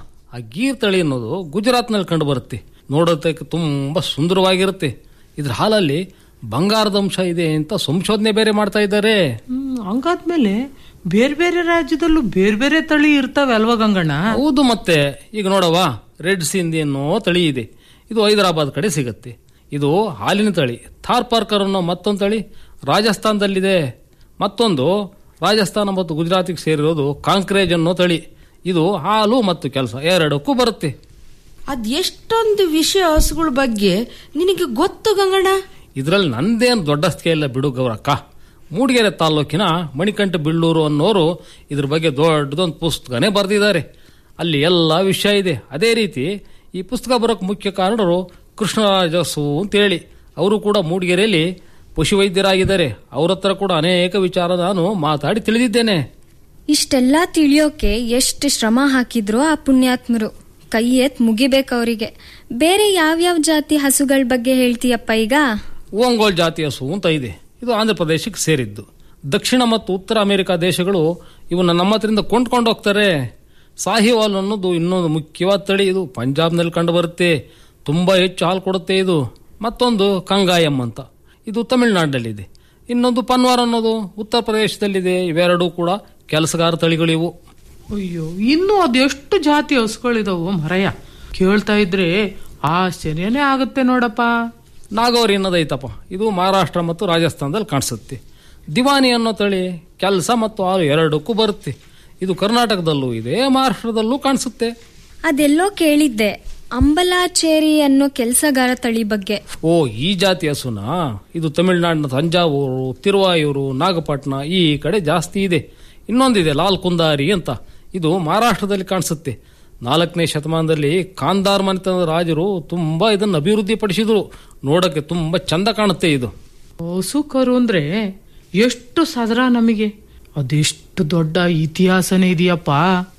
ಆ ಗೀರ್ ತಳಿ ಅನ್ನೋದು ಗುಜರಾತ್ನಲ್ಲಿ ಕಂಡು ಬರುತ್ತೆ ನೋಡೋದಕ್ಕೆ ತುಂಬಾ ಸುಂದರವಾಗಿರುತ್ತೆ ಇದ್ರ ಹಾಲಲ್ಲಿ ಬಂಗಾರದ ಅಂಶ ಇದೆ ಅಂತ ಸಂಶೋಧನೆ ಬೇರೆ ಮಾಡ್ತಾ ಇದ್ದಾರೆ ಹ್ಮ್ ಹಂಗಾದ್ಮೇಲೆ ಬೇರೆ ಬೇರೆ ರಾಜ್ಯದಲ್ಲೂ ಬೇರೆ ಬೇರೆ ತಳಿ ಇರ್ತವೆ ಅಲ್ವಾ ಗಂಗಣ್ಣ ಹೌದು ಮತ್ತೆ ಈಗ ನೋಡವಾ ರೆಡ್ ಸಿಂಧಿ ಅನ್ನೋ ತಳಿ ಇದೆ ಇದು ಹೈದರಾಬಾದ್ ಕಡೆ ಸಿಗುತ್ತೆ ಇದು ಹಾಲಿನ ತಳಿ ಥಾರ್ ಪಾರ್ಕರ್ ಅನ್ನೋ ಮತ್ತೊಂದು ತಳಿ ರಾಜಸ್ಥಾನದಲ್ಲಿದೆ ಮತ್ತೊಂದು ರಾಜಸ್ಥಾನ ಮತ್ತು ಗುಜರಾತಿಗೆ ಸೇರಿರೋದು ಕಾಂಕ್ರೇಜ್ ಅನ್ನೋ ತಳಿ ಇದು ಹಾಲು ಮತ್ತು ಕೆಲಸ ಎರಡಕ್ಕೂ ಬರುತ್ತೆ ಅದ್ ಎಷ್ಟೊಂದು ವಿಷಯ ಹಸುಗಳ ಬಗ್ಗೆ ನಿನಗೆ ಗೊತ್ತು ಗಂಗಣ್ಣ ಇದರಲ್ಲಿ ನಂದೇನು ದೊಡ್ಡ ಸ್ಕೇಲ್ ಬಿಡು ಗೌರಕ್ಕ ಮೂಡಿಗೆರೆ ತಾಲೂಕಿನ ಮಣಿಕಂಠ ಬಿಳ್ಳೂರು ಅನ್ನೋರು ಇದ್ರ ಬಗ್ಗೆ ದೊಡ್ಡದೊಂದು ಪುಸ್ತಕನೇ ಬರೆದಿದ್ದಾರೆ ಅಲ್ಲಿ ಎಲ್ಲ ವಿಷಯ ಇದೆ ಅದೇ ರೀತಿ ಈ ಪುಸ್ತಕ ಬರೋಕ್ಕೆ ಮುಖ್ಯ ಕಾರಣರು ಕೃಷ್ಣರಾಜಸು ಅಂತೇಳಿ ಅವರು ಕೂಡ ಮೂಡಿಗೆರೆಯಲ್ಲಿ ಪಶುವೈದ್ಯರಾಗಿದ್ದಾರೆ ಅವ್ರ ಹತ್ರ ಕೂಡ ಅನೇಕ ವಿಚಾರ ನಾನು ಮಾತಾಡಿ ತಿಳಿದಿದ್ದೇನೆ ಇಷ್ಟೆಲ್ಲ ತಿಳಿಯೋಕೆ ಎಷ್ಟು ಶ್ರಮ ಹಾಕಿದ್ರು ಆ ಪುಣ್ಯಾತ್ಮರು ಕೈ ಎತ್ ಮುಗಿಬೇಕು ಅವರಿಗೆ ಬೇರೆ ಯಾವ್ಯಾವ ಜಾತಿ ಹಸುಗಳ ಬಗ್ಗೆ ಹೇಳ್ತೀಯಪ್ಪ ಈಗ ಓಂಗೋಲ್ ಜಾತಿ ಹಸು ಅಂತ ಇದೆ ಇದು ಆಂಧ್ರ ಪ್ರದೇಶಕ್ಕೆ ಸೇರಿದ್ದು ದಕ್ಷಿಣ ಮತ್ತು ಉತ್ತರ ಅಮೆರಿಕ ದೇಶಗಳು ಇವನ್ನ ನಮ್ಮ ಹತ್ರದಿಂದ ಕೊಂಡ್ಕೊಂಡು ಹೋಗ್ತಾರೆ ಸಾಹಿವಾಲ್ ಅನ್ನೋದು ಇನ್ನೊಂದು ಮುಖ್ಯವಾದ ತಳಿ ಇದು ಪಂಜಾಬ್ನಲ್ಲಿ ಕಂಡು ಬರುತ್ತೆ ತುಂಬಾ ಹೆಚ್ಚು ಹಾಲು ಕೊಡುತ್ತೆ ಇದು ಮತ್ತೊಂದು ಕಂಗಾಯಂ ಅಂತ ಇದು ತಮಿಳುನಾಡಿನಲ್ಲಿದೆ ಇನ್ನೊಂದು ಪನ್ವಾರ್ ಅನ್ನೋದು ಉತ್ತರ ಪ್ರದೇಶದಲ್ಲಿದೆ ಇವೆರಡೂ ಕೂಡ ಕೆಲಸಗಾರ ತಳಿಗಳಿವು ಅಯ್ಯೋ ಇನ್ನೂ ಅದೆಷ್ಟು ಜಾತಿ ಹಸುಗಳಿದಾವು ಮರಯ್ಯ ಕೇಳ್ತಾ ಇದ್ರೆ ಆಶ್ಚರ್ಯನೇ ಆಗುತ್ತೆ ನೋಡಪ್ಪ ನಾಗೌರಿ ಅನ್ನೋದೈತಪ್ಪ ಇದು ಮಹಾರಾಷ್ಟ್ರ ಮತ್ತು ರಾಜಸ್ಥಾನದಲ್ಲಿ ಕಾಣಿಸುತ್ತೆ ದಿವಾನಿ ಅನ್ನೋ ತಳಿ ಕೆಲಸ ಮತ್ತು ಹಾಲು ಎರಡಕ್ಕೂ ಬರುತ್ತೆ ಇದು ಕರ್ನಾಟಕದಲ್ಲೂ ಇದೆ ಮಹಾರಾಷ್ಟ್ರದಲ್ಲೂ ಕಾಣಿಸುತ್ತೆ ಅದೆಲ್ಲೋ ಕೇಳಿದ್ದೆ ಅಂಬಲಾಚೇರಿ ಅನ್ನೋ ಕೆಲಸಗಾರ ತಳಿ ಬಗ್ಗೆ ಓ ಈ ಜಾತಿ ಹಸುನಾ ಇದು ತಮಿಳುನಾಡಿನ ತಂಜಾವೂರು ತಿರುವಾಯೂರು ನಾಗಪಟ್ಟಣ ಈ ಕಡೆ ಜಾಸ್ತಿ ಇದೆ ಇನ್ನೊಂದಿದೆ ಲಾಲ್ ಕುಂದಾರಿ ಅಂತ ಇದು ಮಹಾರಾಷ್ಟ್ರದಲ್ಲಿ ಕಾಣಿಸುತ್ತೆ ನಾಲ್ಕನೇ ಶತಮಾನದಲ್ಲಿ ಕಾಂದಾರ್ ಮನೆತನದ ರಾಜರು ತುಂಬಾ ಇದನ್ನು ಅಭಿವೃದ್ಧಿ ಪಡಿಸಿದ್ರು ನೋಡಕ್ಕೆ ತುಂಬಾ ಚಂದ ಕಾಣುತ್ತೆ ಇದು ಹಸು ಕರು ಅಂದ್ರೆ ಎಷ್ಟು ಸದರ ನಮಗೆ ಅದೆಷ್ಟು ದೊಡ್ಡ ಇತಿಹಾಸನೇ ಇದೆಯಪ್ಪ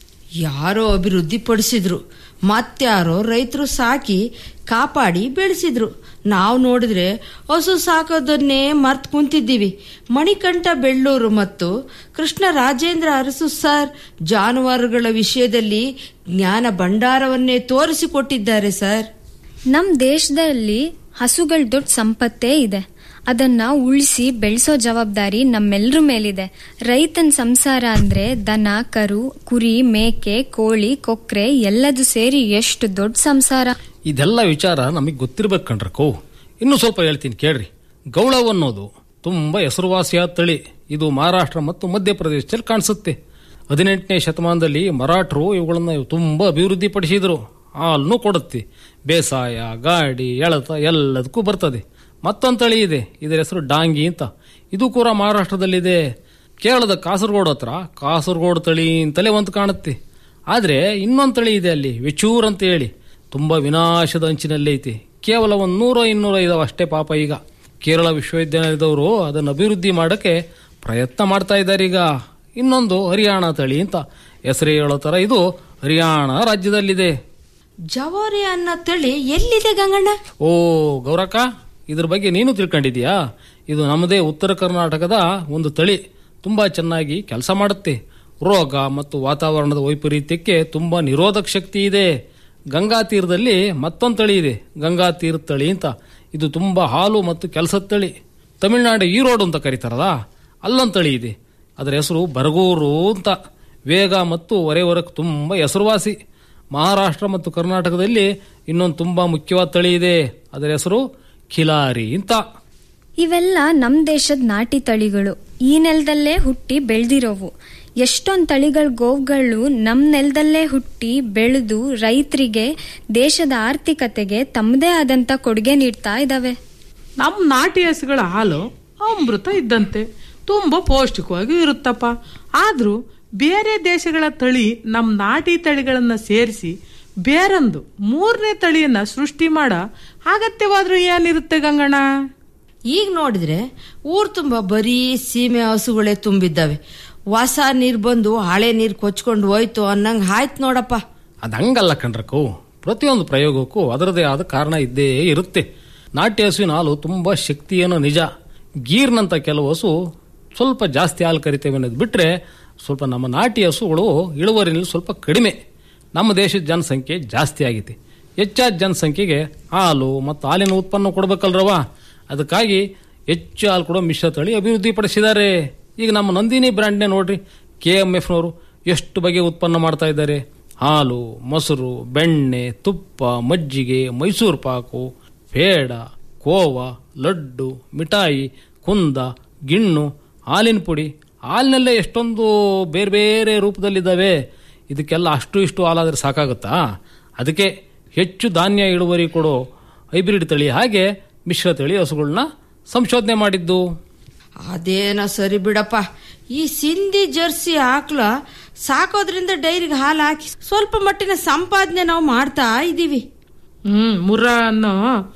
ಯಾರೋ ಅಭಿವೃದ್ಧಿ ಪಡಿಸಿದ್ರು ಮತ್ಯಾರೋ ರೈತರು ಸಾಕಿ ಕಾಪಾಡಿ ಬೆಳೆಸಿದ್ರು ನಾವು ನೋಡಿದ್ರೆ ಹಸು ಸಾಕೋದನ್ನೇ ಮರ್ತ್ ಕುಂತಿದ್ದೀವಿ ಮಣಿಕಂಠ ಬೆಳ್ಳೂರು ಮತ್ತು ಕೃಷ್ಣ ರಾಜೇಂದ್ರ ಅರಸು ಸರ್ ಜಾನುವಾರುಗಳ ವಿಷಯದಲ್ಲಿ ಜ್ಞಾನ ಭಂಡಾರವನ್ನೇ ತೋರಿಸಿಕೊಟ್ಟಿದ್ದಾರೆ ಸರ್ ನಮ್ ದೇಶದಲ್ಲಿ ಹಸುಗಳ ದೊಡ್ಡ ಸಂಪತ್ತೇ ಇದೆ ಅದನ್ನ ಉಳಿಸಿ ಬೆಳೆಸೋ ಜವಾಬ್ದಾರಿ ನಮ್ಮೆಲ್ಲರ ಮೇಲಿದೆ ರೈತನ ಸಂಸಾರ ಅಂದ್ರೆ ದನ ಕರು ಕುರಿ ಮೇಕೆ ಕೋಳಿ ಕೊಕ್ರೆ ಎಲ್ಲದು ಸೇರಿ ಎಷ್ಟು ದೊಡ್ಡ ಸಂಸಾರ ಇದೆಲ್ಲ ವಿಚಾರ ನಮಗೆ ಗೊತ್ತಿರ್ಬೇಕು ಕಣ್ರ ಕೋ ಇನ್ನು ಸ್ವಲ್ಪ ಹೇಳ್ತೀನಿ ಕೇಳ್ರಿ ಗೌಳವ್ ಅನ್ನೋದು ತುಂಬಾ ಹೆಸರುವಾಸಿಯಾದ ತಳಿ ಇದು ಮಹಾರಾಷ್ಟ್ರ ಮತ್ತು ಮಧ್ಯಪ್ರದೇಶದಲ್ಲಿ ಕಾಣಿಸುತ್ತೆ ಹದಿನೆಂಟನೇ ಶತಮಾನದಲ್ಲಿ ಮರಾಠರು ಇವುಗಳನ್ನ ತುಂಬಾ ಅಭಿವೃದ್ಧಿ ಪಡಿಸಿದ್ರು ಹಾಲನ್ನು ಕೊಡುತ್ತೆ ಬೇಸಾಯ ಗಾಡಿ ಎಳತ ಎಲ್ಲದಕ್ಕೂ ಬರ್ತದೆ ಮತ್ತೊಂದು ತಳಿ ಇದೆ ಇದರ ಹೆಸರು ಡಾಂಗಿ ಅಂತ ಇದು ಕೂಡ ಮಹಾರಾಷ್ಟ್ರದಲ್ಲಿದೆ ಕೇರಳದ ಕಾಸರಗೋಡು ಹತ್ರ ಕಾಸರಗೋಡು ತಳಿ ಅಂತಲೇ ಒಂದು ಕಾಣುತ್ತೆ ಆದರೆ ಇನ್ನೊಂದು ತಳಿ ಇದೆ ಅಲ್ಲಿ ವೆಚೂರ್ ಅಂತ ಹೇಳಿ ತುಂಬಾ ವಿನಾಶದ ಅಂಚಿನಲ್ಲಿ ಐತಿ ಕೇವಲ ಒಂದು ನೂರ ಇನ್ನೂರ ಇದಾವೆ ಅಷ್ಟೇ ಪಾಪ ಈಗ ಕೇರಳ ವಿಶ್ವವಿದ್ಯಾಲಯದವರು ಅದನ್ನು ಅಭಿವೃದ್ಧಿ ಮಾಡೋಕ್ಕೆ ಪ್ರಯತ್ನ ಮಾಡ್ತಾ ಇದ್ದಾರೆ ಈಗ ಇನ್ನೊಂದು ಹರಿಯಾಣ ತಳಿ ಅಂತ ಹೆಸರು ಹೇಳೋ ತರ ಇದು ಹರಿಯಾಣ ರಾಜ್ಯದಲ್ಲಿದೆ ಜವಾರಿ ಅನ್ನೋ ತಳಿ ಎಲ್ಲಿದೆ ಗಂಗಣ್ಣ ಓ ಗೌರಕ್ಕ ಇದ್ರ ಬಗ್ಗೆ ನೀನು ತಿಳ್ಕೊಂಡಿದ್ಯಾ ಇದು ನಮ್ಮದೇ ಉತ್ತರ ಕರ್ನಾಟಕದ ಒಂದು ತಳಿ ತುಂಬಾ ಚೆನ್ನಾಗಿ ಕೆಲಸ ಮಾಡುತ್ತೆ ರೋಗ ಮತ್ತು ವಾತಾವರಣದ ವೈಪರೀತ್ಯಕ್ಕೆ ತುಂಬಾ ನಿರೋಧಕ ಶಕ್ತಿ ಇದೆ ಗಂಗಾ ತೀರದಲ್ಲಿ ಮತ್ತೊಂದು ತಳಿ ಇದೆ ಗಂಗಾ ತೀರ ತಳಿ ಅಂತ ಇದು ತುಂಬಾ ಹಾಲು ಮತ್ತು ಕೆಲಸದ ತಳಿ ತಮಿಳುನಾಡು ಈರೋಡು ಅಂತ ಕರೀತಾರಲ್ಲ ಅಲ್ಲೊಂದು ತಳಿ ಇದೆ ಅದರ ಹೆಸರು ಬರಗೂರು ಅಂತ ವೇಗ ಮತ್ತು ಹೊರೆವರಕ್ಕೆ ತುಂಬ ಹೆಸರುವಾಸಿ ಮಹಾರಾಷ್ಟ್ರ ಮತ್ತು ಕರ್ನಾಟಕದಲ್ಲಿ ಇನ್ನೊಂದು ತುಂಬ ಮುಖ್ಯವಾದ ತಳಿ ಇದೆ ಅದರ ಹೆಸರು ಖಿಲಾರಿ ಅಂತ ಇವೆಲ್ಲ ನಮ್ ದೇಶದ ನಾಟಿ ತಳಿಗಳು ಈ ನೆಲದಲ್ಲೇ ಹುಟ್ಟಿ ಬೆಳೆದಿರೋವು ಎಷ್ಟೊಂದ್ ತಳಿಗಳ ಗೋವುಗಳು ನಮ್ ನೆಲದಲ್ಲೇ ಹುಟ್ಟಿ ಬೆಳೆದು ರೈತರಿಗೆ ದೇಶದ ಆರ್ಥಿಕತೆಗೆ ತಮ್ಮದೇ ಆದಂತ ಕೊಡುಗೆ ನೀಡ್ತಾ ಇದಾವೆ ನಮ್ ನಾಟಿ ಹಸುಗಳ ಹಾಲು ಅಮೃತ ಇದ್ದಂತೆ ತುಂಬಾ ಪೌಷ್ಟಿಕವಾಗಿ ಇರುತ್ತಪ್ಪ ಆದ್ರೂ ಬೇರೆ ದೇಶಗಳ ತಳಿ ನಮ್ ನಾಟಿ ತಳಿಗಳನ್ನ ಸೇರಿಸಿ ಬೇರೊಂದು ಮೂರನೇ ತಳಿಯನ್ನ ಸೃಷ್ಟಿ ಮಾಡ ಅಗತ್ಯವಾದ್ರೂ ಏನಿರುತ್ತೆ ಗಂಗಣ್ಣ ಈಗ ನೋಡಿದ್ರೆ ಊರ್ ತುಂಬಾ ಬರೀ ಸೀಮೆ ಹಸುಗಳೇ ತುಂಬಿದ್ದಾವೆ ಹೊಸ ನೀರ್ ಬಂದು ಹಳೆ ನೀರ್ ಕೊಚ್ಕೊಂಡು ಹೋಯ್ತು ಅನ್ನಂಗ್ ಆಯ್ತು ನೋಡಪ್ಪ ಅದು ಹಂಗಲ್ಲ ಕಣ್ರಕ್ಕು ಪ್ರತಿಯೊಂದು ಪ್ರಯೋಗಕ್ಕೂ ಅದರದೇ ಆದ ಕಾರಣ ಇದ್ದೇ ಇರುತ್ತೆ ನಾಟ್ಯ ಹಸುವಿನ ಹಾಲು ತುಂಬ ಶಕ್ತಿಯೇನೋ ನಿಜ ಗೀರ್ನಂತ ಕೆಲವು ಹಸು ಸ್ವಲ್ಪ ಜಾಸ್ತಿ ಹಾಲು ಕರಿತೇವೆ ಅನ್ನೋದು ಬಿಟ್ಟರೆ ಸ್ವಲ್ಪ ನಮ್ಮ ನಾಟಿ ಹಸುಗಳು ಇಳುವರಿನಲ್ಲಿ ಸ್ವಲ್ಪ ಕಡಿಮೆ ನಮ್ಮ ದೇಶದ ಜನಸಂಖ್ಯೆ ಜಾಸ್ತಿ ಆಗೈತೆ ಹೆಚ್ಚಾದ ಜನಸಂಖ್ಯೆಗೆ ಹಾಲು ಮತ್ತು ಹಾಲಿನ ಉತ್ಪನ್ನ ಕೊಡ್ಬೇಕಲ್ರವ ಅದಕ್ಕಾಗಿ ಹೆಚ್ಚು ಹಾಲು ಕೊಡೋ ಮಿಶ್ರ ತಳಿ ಅಭಿವೃದ್ಧಿಪಡಿಸಿದ್ದಾರೆ ಈಗ ನಮ್ಮ ನಂದಿನಿ ಬ್ರ್ಯಾಂಡ್ನೇ ನೋಡ್ರಿ ಕೆ ಎಮ್ ಎಫ್ನವರು ಎಷ್ಟು ಬಗೆಯ ಉತ್ಪನ್ನ ಮಾಡ್ತಾ ಇದ್ದಾರೆ ಹಾಲು ಮೊಸರು ಬೆಣ್ಣೆ ತುಪ್ಪ ಮಜ್ಜಿಗೆ ಮೈಸೂರು ಪಾಕು ಪೇಡ ಕೋವ ಲಡ್ಡು ಮಿಠಾಯಿ ಕುಂದ ಗಿಣ್ಣು ಹಾಲಿನ ಪುಡಿ ಹಾಲಿನಲ್ಲೇ ಎಷ್ಟೊಂದು ಬೇರೆ ಬೇರೆ ರೂಪದಲ್ಲಿದ್ದಾವೆ ಇದಕ್ಕೆಲ್ಲ ಅಷ್ಟು ಇಷ್ಟು ಹಾಲಾದ್ರೆ ಸಾಕಾಗುತ್ತಾ ಅದಕ್ಕೆ ಹೆಚ್ಚು ಧಾನ್ಯ ಇಳುವರಿ ಕೊಡೋ ಹೈಬ್ರಿಡ್ ತಳಿ ಹಾಗೆ ಮಿಶ್ರ ತಳಿ ಹಸುಗಳನ್ನ ಸಂಶೋಧನೆ ಮಾಡಿದ್ದು ಅದೇನ ಸರಿ ಬಿಡಪ್ಪ ಈ ಸಿಂಧಿ ಜರ್ಸಿ ಆಕ್ಳ ಸಾಕೋದ್ರಿಂದ ಡೈರಿಗೆ ಹಾಲು ಹಾಕಿ ಸ್ವಲ್ಪ ಮಟ್ಟಿನ ಸಂಪಾದನೆ ನಾವು ಮಾಡ್ತಾ ಇದ್ದೀವಿ ಹ್ಮ್ ಮುರ್ರ ಅನ್ನೋ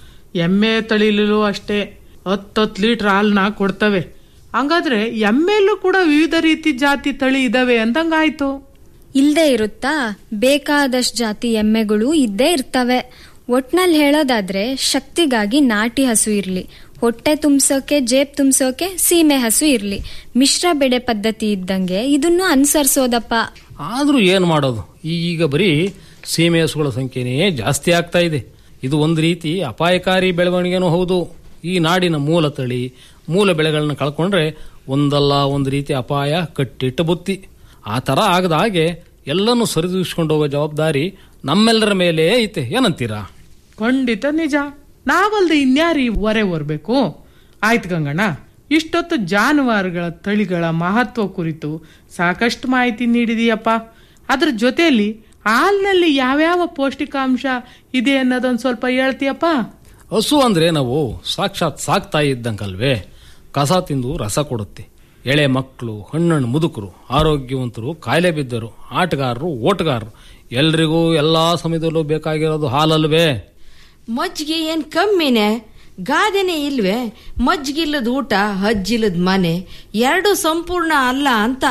ಎಮ್ಮೆ ತಳಿಲೂ ಅಷ್ಟೇ ಹತ್ತತ್ತು ಲೀಟರ್ ಹಾಲನ್ನ ಕೊಡ್ತವೆ ಹಂಗಾದ್ರೆ ಎಮ್ಮೆಲ್ಲೂ ಕೂಡ ವಿವಿಧ ರೀತಿ ಜಾತಿ ತಳಿ ಇದಾವೆ ಅಂದಂಗಾಯ್ತು ಇಲ್ದೇ ಇರುತ್ತಾ ಬೇಕಾದಷ್ಟು ಜಾತಿ ಎಮ್ಮೆಗಳು ಇದ್ದೇ ಇರ್ತವೆ ಒಟ್ನಲ್ಲಿ ಹೇಳೋದಾದ್ರೆ ಶಕ್ತಿಗಾಗಿ ನಾಟಿ ಹಸು ಇರ್ಲಿ ಹೊಟ್ಟೆ ತುಂಬಿಸೋಕೆ ಜೇಬ್ ತುಂಬಿಸೋಕೆ ಸೀಮೆ ಹಸು ಇರ್ಲಿ ಮಿಶ್ರ ಬೆಳೆ ಪದ್ಧತಿ ಇದ್ದಂಗೆ ಇದನ್ನು ಅನುಸರಿಸೋದಪ್ಪ ಆದರೂ ಏನು ಮಾಡೋದು ಈಗ ಬರೀ ಸೀಮೆ ಹಸುಗಳ ಸಂಖ್ಯೆನೇ ಜಾಸ್ತಿ ಆಗ್ತಾ ಇದೆ ಇದು ಒಂದು ರೀತಿ ಅಪಾಯಕಾರಿ ಬೆಳವಣಿಗೆನೂ ಹೌದು ಈ ನಾಡಿನ ಮೂಲ ತಳಿ ಮೂಲ ಬೆಳೆಗಳನ್ನ ಕಳ್ಕೊಂಡ್ರೆ ಒಂದಲ್ಲ ಒಂದು ರೀತಿ ಅಪಾಯ ಕಟ್ಟಿಟ್ಟ ಬುತ್ತಿ ಆ ಥರ ಆಗದ ಹಾಗೆ ಎಲ್ಲನೂ ಸರಿದೂಗಿಸ್ಕೊಂಡು ಹೋಗೋ ಜವಾಬ್ದಾರಿ ನಮ್ಮೆಲ್ಲರ ಮೇಲೆ ಐತೆ ಏನಂತೀರಾ ಖಂಡಿತ ನಿಜ ನಾವಲ್ದೆ ಇನ್ಯಾರಿ ಹೊರೆ ಹೊರ್ಬೇಕು ಆಯ್ತು ಗಂಗಣ್ಣ ಇಷ್ಟೊತ್ತು ಜಾನುವಾರುಗಳ ತಳಿಗಳ ಮಹತ್ವ ಕುರಿತು ಸಾಕಷ್ಟು ಮಾಹಿತಿ ನೀಡಿದೀಯಪ್ಪ ಅದ್ರ ಜೊತೆಯಲ್ಲಿ ಹಾಲಿನಲ್ಲಿ ಯಾವ್ಯಾವ ಪೌಷ್ಟಿಕಾಂಶ ಇದೆ ಅನ್ನೋದೊಂದು ಸ್ವಲ್ಪ ಹೇಳ್ತೀಯಪ್ಪ ಹಸು ಅಂದ್ರೆ ನಾವು ಸಾಕ್ಷಾತ್ ಸಾಕ್ತಾ ಇದ್ದಂಗಲ್ವೇ ಕಸ ತಿಂದು ರಸ ಕೊಡುತ್ತೆ ಎಳೆ ಮಕ್ಕಳು ಹಣ್ಣಣ್ಣು ಮುದುಕರು ಆರೋಗ್ಯವಂತರು ಕಾಯಿಲೆ ಬಿದ್ದರು ಆಟಗಾರರು ಓಟಗಾರರು ಎಲ್ರಿಗೂ ಎಲ್ಲಾ ಸಮಯದಲ್ಲೂ ಬೇಕಾಗಿರೋದು ಹಾಲಲ್ವೇ ಮಜ್ಜಿಗೆ ಏನ್ ಕಮ್ಮಿನೇ ಗಾದೆನೆ ಇಲ್ವೇ ಮಜ್ಜಿಗಿಲ್ಲದ ಊಟ ಹಜ್ಜಿಲ್ಲದ ಮನೆ ಎರಡು ಸಂಪೂರ್ಣ ಅಲ್ಲ ಅಂತ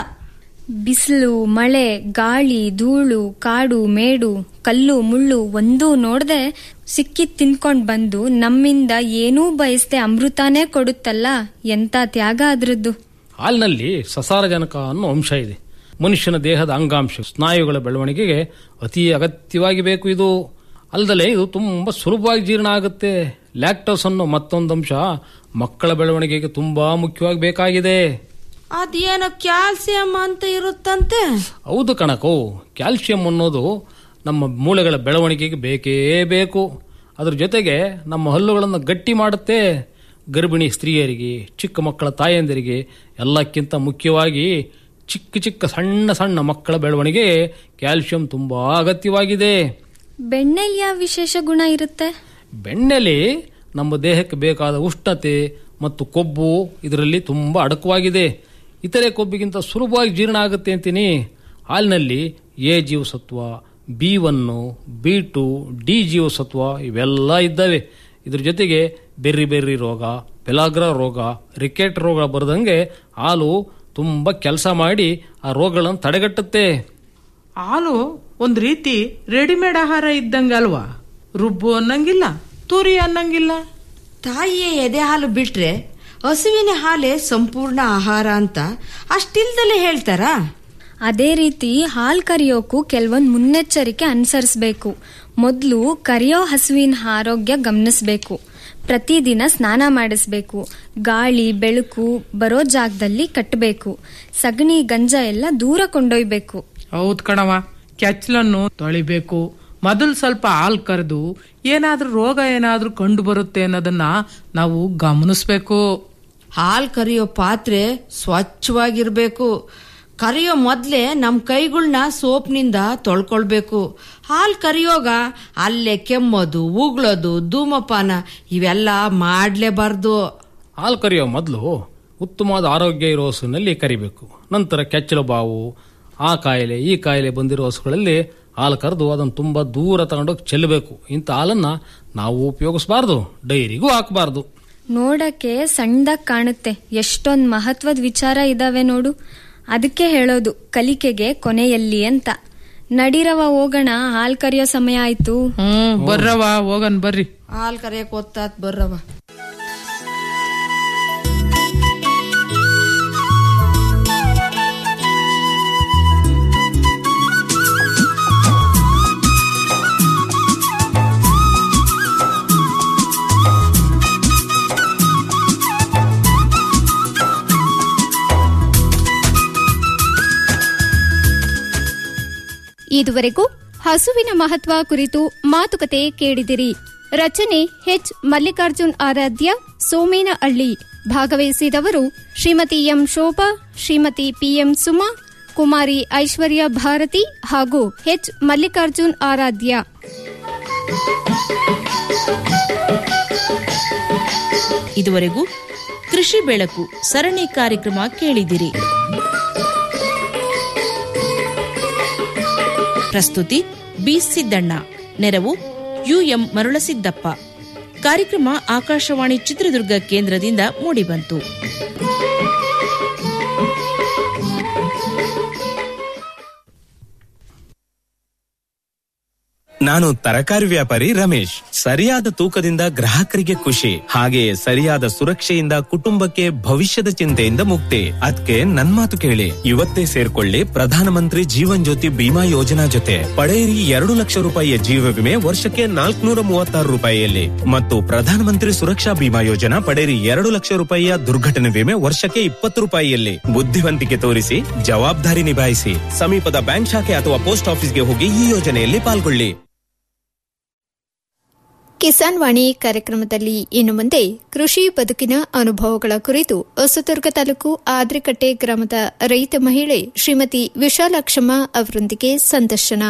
ಬಿಸಿಲು ಮಳೆ ಗಾಳಿ ಧೂಳು ಕಾಡು ಮೇಡು ಕಲ್ಲು ಮುಳ್ಳು ಒಂದೂ ನೋಡ್ದೆ ಸಿಕ್ಕಿದ್ ತಿನ್ಕೊಂಡ್ ಬಂದು ನಮ್ಮಿಂದ ಏನೂ ಬಯಸ್ದೆ ಅಮೃತಾನೇ ಕೊಡುತ್ತಲ್ಲ ಎಂತ ತ್ಯಾಗ ಅದ್ರದ್ದು ಹಾಲಿನಲ್ಲಿ ಸಸಾರಜನಕ ಅನ್ನೋ ಅಂಶ ಇದೆ ಮನುಷ್ಯನ ದೇಹದ ಅಂಗಾಂಶ ಸ್ನಾಯುಗಳ ಬೆಳವಣಿಗೆಗೆ ಅತಿ ಅಗತ್ಯವಾಗಿ ಬೇಕು ಇದು ಅಲ್ಲದಲೇ ಇದು ತುಂಬಾ ಸುಲಭವಾಗಿ ಜೀರ್ಣ ಆಗುತ್ತೆ ಲ್ಯಾಕ್ಟೋಸ್ ಅನ್ನೋ ಮತ್ತೊಂದು ಅಂಶ ಮಕ್ಕಳ ಬೆಳವಣಿಗೆಗೆ ತುಂಬಾ ಮುಖ್ಯವಾಗಿ ಬೇಕಾಗಿದೆ ಅದೇನೋ ಕ್ಯಾಲ್ಸಿಯಂ ಅಂತ ಇರುತ್ತಂತೆ ಹೌದು ಕಣಕೋ ಕ್ಯಾಲ್ಸಿಯಂ ಅನ್ನೋದು ನಮ್ಮ ಮೂಳೆಗಳ ಬೆಳವಣಿಗೆಗೆ ಬೇಕೇ ಬೇಕು ಅದ್ರ ಜೊತೆಗೆ ನಮ್ಮ ಹಲ್ಲುಗಳನ್ನು ಗಟ್ಟಿ ಮಾಡುತ್ತೆ ಗರ್ಭಿಣಿ ಸ್ತ್ರೀಯರಿಗೆ ಚಿಕ್ಕ ಮಕ್ಕಳ ತಾಯಂದಿರಿಗೆ ಎಲ್ಲಕ್ಕಿಂತ ಮುಖ್ಯವಾಗಿ ಚಿಕ್ಕ ಚಿಕ್ಕ ಸಣ್ಣ ಸಣ್ಣ ಮಕ್ಕಳ ಬೆಳವಣಿಗೆ ಕ್ಯಾಲ್ಸಿಯಂ ತುಂಬಾ ಅಗತ್ಯವಾಗಿದೆ ಬೆಣ್ಣೆಲ್ ಯಾವ ವಿಶೇಷ ಗುಣ ಇರುತ್ತೆ ಬೆಣ್ಣೆಲಿ ನಮ್ಮ ದೇಹಕ್ಕೆ ಬೇಕಾದ ಉಷ್ಣತೆ ಮತ್ತು ಕೊಬ್ಬು ಇದರಲ್ಲಿ ತುಂಬಾ ಅಡಕವಾಗಿದೆ ಇತರೆ ಕೊಬ್ಬಿಗಿಂತ ಸುಲಭವಾಗಿ ಜೀರ್ಣ ಆಗುತ್ತೆ ಅಂತೀನಿ ಹಾಲಿನಲ್ಲಿ ಎ ಜೀವಸತ್ವ B one B two D ಜೀವಸತ್ವ ಇವೆಲ್ಲ ಇದ್ದಾವೆ ಇದ್ರ ಜೊತೆಗೆ ಬೆರ್ರಿ ಬೆರ್ರಿ ರೋಗ ಪೆಲಾಗ್ರ ರೋಗ ರಿಕೆಟ್ ರೋಗ ಬರದಂಗೆ ಹಾಲು ತುಂಬ ಕೆಲಸ ಮಾಡಿ ಆ ರೋಗಗಳನ್ನು ತಡೆಗಟ್ಟುತ್ತೆ ಹಾಲು ಒಂದ್ ರೀತಿ ರೆಡಿಮೇಡ್ ಆಹಾರ ಇದ್ದಂಗೆ ಅಲ್ವಾ ರುಬ್ಬು ಅನ್ನಂಗಿಲ್ಲ ತುರಿ ಅನ್ನಂಗಿಲ್ಲ ತಾಯಿಯ ಎದೆ ಹಾಲು ಬಿಟ್ರೆ ಹಸುವಿನ ಹಾಲೇ ಸಂಪೂರ್ಣ ಆಹಾರ ಅಂತ ಅಷ್ಟಿಲ್ದಲೇ ಹೇಳ್ತಾರಾ ಅದೇ ರೀತಿ ಹಾಲ್ ಕರಿಯೋಕು ಕೆಲವೊಂದ್ ಮುನ್ನೆಚ್ಚರಿಕೆ ಅನುಸರಿಸಬೇಕು ಮೊದಲು ಕರಿಯೋ ಹಸುವಿನ ಆರೋಗ್ಯ ಗಮನಿಸಬೇಕು ಪ್ರತಿದಿನ ಸ್ನಾನ ಮಾಡಿಸ್ಬೇಕು ಗಾಳಿ ಬೆಳಕು ಬರೋ ಜಾಗದಲ್ಲಿ ಕಟ್ಟಬೇಕು ಸಗಣಿ ಗಂಜ ಎಲ್ಲ ದೂರ ಕೊಂಡೊಯ್ಬೇಕು ಹೌದ್ ಕಣವ ಕೆಚ್ಚಲನ್ನು ತೊಳಿಬೇಕು ಮೊದಲು ಸ್ವಲ್ಪ ಹಾಲು ಕರೆದು ಏನಾದ್ರೂ ರೋಗ ಏನಾದ್ರೂ ಕಂಡು ಬರುತ್ತೆ ಅನ್ನೋದನ್ನ ನಾವು ಗಮನಿಸ್ಬೇಕು ಹಾಲ್ ಕರಿಯೋ ಪಾತ್ರೆ ಸ್ವಚ್ಛವಾಗಿರ್ಬೇಕು ಕರಿಯೋ ಮೊದ್ಲೇ ನಮ್ ಕೈಗಳ್ನ ಸೋಪ್ನಿಂದ ತೊಳ್ಕೊಳ್ಬೇಕು ಹಾಲ್ ಕರಿಯೋಗ ಅಲ್ಲೇ ಕೆಮ್ಮೋದು ಉಗ್ಳೋದು ಧೂಮಪಾನ ಇವೆಲ್ಲ ಮಾಡ್ಲೇಬಾರ್ದು ಹಾಲು ಕರೆಯೋ ಮೊದಲು ಉತ್ತಮವಾದ ಆರೋಗ್ಯ ಇರೋ ಹಸುವಿನಲ್ಲಿ ಕರಿಬೇಕು ನಂತರ ಕೆಚ್ಚಲು ಬಾವು ಆ ಕಾಯಿಲೆ ಈ ಕಾಯಿಲೆ ಬಂದಿರೋ ಹಸುಗಳಲ್ಲಿ ಹಾಲು ಕರೆದು ಅದನ್ನು ತುಂಬ ದೂರ ತಗೊಂಡೋಗಿ ಚೆಲ್ಲಬೇಕು ಇಂಥ ಹಾಲನ್ನು ನಾವು ಉಪಯೋಗಿಸಬಾರ್ದು ಡೈರಿಗೂ ಹಾಕಬಾರ್ದು ನೋಡಕ್ಕೆ ಸಣ್ಣದಾಗ್ ಕಾಣುತ್ತೆ ಎಷ್ಟೊಂದ್ ಮಹತ್ವದ ವಿಚಾರ ಇದಾವೆ ನೋಡು ಅದಕ್ಕೆ ಹೇಳೋದು ಕಲಿಕೆಗೆ ಕೊನೆಯಲ್ಲಿ ಅಂತ ನಡಿರವ ಹೋಗೋಣ ಹಾಲ್ ಕರಿಯೋ ಸಮಯ ಆಯ್ತು ಹ್ಮ್ ಬರ್ರವ ಹೋಗನ್ ಬರ್ರಿ ಹಾಲ್ ಕರಿಯಕ್ ಒತ್ತಾತ್ ಬರ್ರವ ಇದುವರೆಗೂ ಹಸುವಿನ ಮಹತ್ವ ಕುರಿತು ಮಾತುಕತೆ ಕೇಳಿದಿರಿ ರಚನೆ ಎಚ್ ಮಲ್ಲಿಕಾರ್ಜುನ್ ಆರಾಧ್ಯ ಸೋಮೇನಹಳ್ಳಿ ಭಾಗವಹಿಸಿದವರು ಶ್ರೀಮತಿ ಎಂ ಶೋಭಾ ಶ್ರೀಮತಿ ಪಿಎಂ ಸುಮಾ ಕುಮಾರಿ ಐಶ್ವರ್ಯ ಭಾರತಿ ಹಾಗೂ ಎಚ್ ಮಲ್ಲಿಕಾರ್ಜುನ್ ಆರಾಧ್ಯ ಇದುವರೆಗೂ ಕೃಷಿ ಬೆಳಕು ಸರಣಿ ಕಾರ್ಯಕ್ರಮ ಕೇಳಿದಿರಿ ಪ್ರಸ್ತುತಿ ಬಿ ಸಿದ್ದಣ್ಣ ನೆರವು ಯುಎಂ ಮರುಳಸಿದ್ದಪ್ಪ ಕಾರ್ಯಕ್ರಮ ಆಕಾಶವಾಣಿ ಚಿತ್ರದುರ್ಗ ಕೇಂದ್ರದಿಂದ ಮೂಡಿಬಂತು ನಾನು ತರಕಾರಿ ವ್ಯಾಪಾರಿ ರಮೇಶ್ ಸರಿಯಾದ ತೂಕದಿಂದ ಗ್ರಾಹಕರಿಗೆ ಖುಷಿ ಹಾಗೆಯೇ ಸರಿಯಾದ ಸುರಕ್ಷೆಯಿಂದ ಕುಟುಂಬಕ್ಕೆ ಭವಿಷ್ಯದ ಚಿಂತೆಯಿಂದ ಮುಕ್ತಿ ಅದಕ್ಕೆ ನನ್ ಮಾತು ಕೇಳಿ ಇವತ್ತೇ ಸೇರ್ಕೊಳ್ಳಿ ಪ್ರಧಾನಮಂತ್ರಿ ಜೀವನ್ ಜ್ಯೋತಿ ಬಿಮಾ ಯೋಜನಾ ಜೊತೆ ಪಡೆಯಿರಿ ಎರಡು ಲಕ್ಷ ರೂಪಾಯಿಯ ಜೀವ ವಿಮೆ ವರ್ಷಕ್ಕೆ ನಾಲ್ಕುನೂರ ಮೂವತ್ತಾರು ರೂಪಾಯಿಯಲ್ಲಿ ಮತ್ತು ಪ್ರಧಾನಮಂತ್ರಿ ಸುರಕ್ಷಾ ಬಿಮಾ ಯೋಜನಾ ಪಡೆಯಿರಿ ಎರಡು ಲಕ್ಷ ರೂಪಾಯಿಯ ದುರ್ಘಟನೆ ವಿಮೆ ವರ್ಷಕ್ಕೆ ಇಪ್ಪತ್ತು ರೂಪಾಯಿಯಲ್ಲಿ ಬುದ್ಧಿವಂತಿಕೆ ತೋರಿಸಿ ಜವಾಬ್ದಾರಿ ನಿಭಾಯಿಸಿ ಸಮೀಪದ ಬ್ಯಾಂಕ್ ಶಾಖೆ ಅಥವಾ ಪೋಸ್ಟ್ ಆಫೀಸ್ಗೆ ಹೋಗಿ ಈ ಯೋಜನೆಯಲ್ಲಿ ಪಾಲ್ಗೊಳ್ಳಿ ಕಿಸಾನ್ ವಾಣಿ ಕಾರ್ಯಕ್ರಮದಲ್ಲಿ ಇನ್ನು ಮುಂದೆ ಕೃಷಿ ಬದುಕಿನ ಅನುಭವಗಳ ಕುರಿತು ಹೊಸದುರ್ಗ ತಾಲೂಕು ಆದ್ರಿಕಟ್ಟೆ ಗ್ರಾಮದ ರೈತ ಮಹಿಳೆ ಶ್ರೀಮತಿ ವಿಶಾಲಾಕ್ಷಮ್ಮ ಅವರೊಂದಿಗೆ ಸಂದರ್ಶನ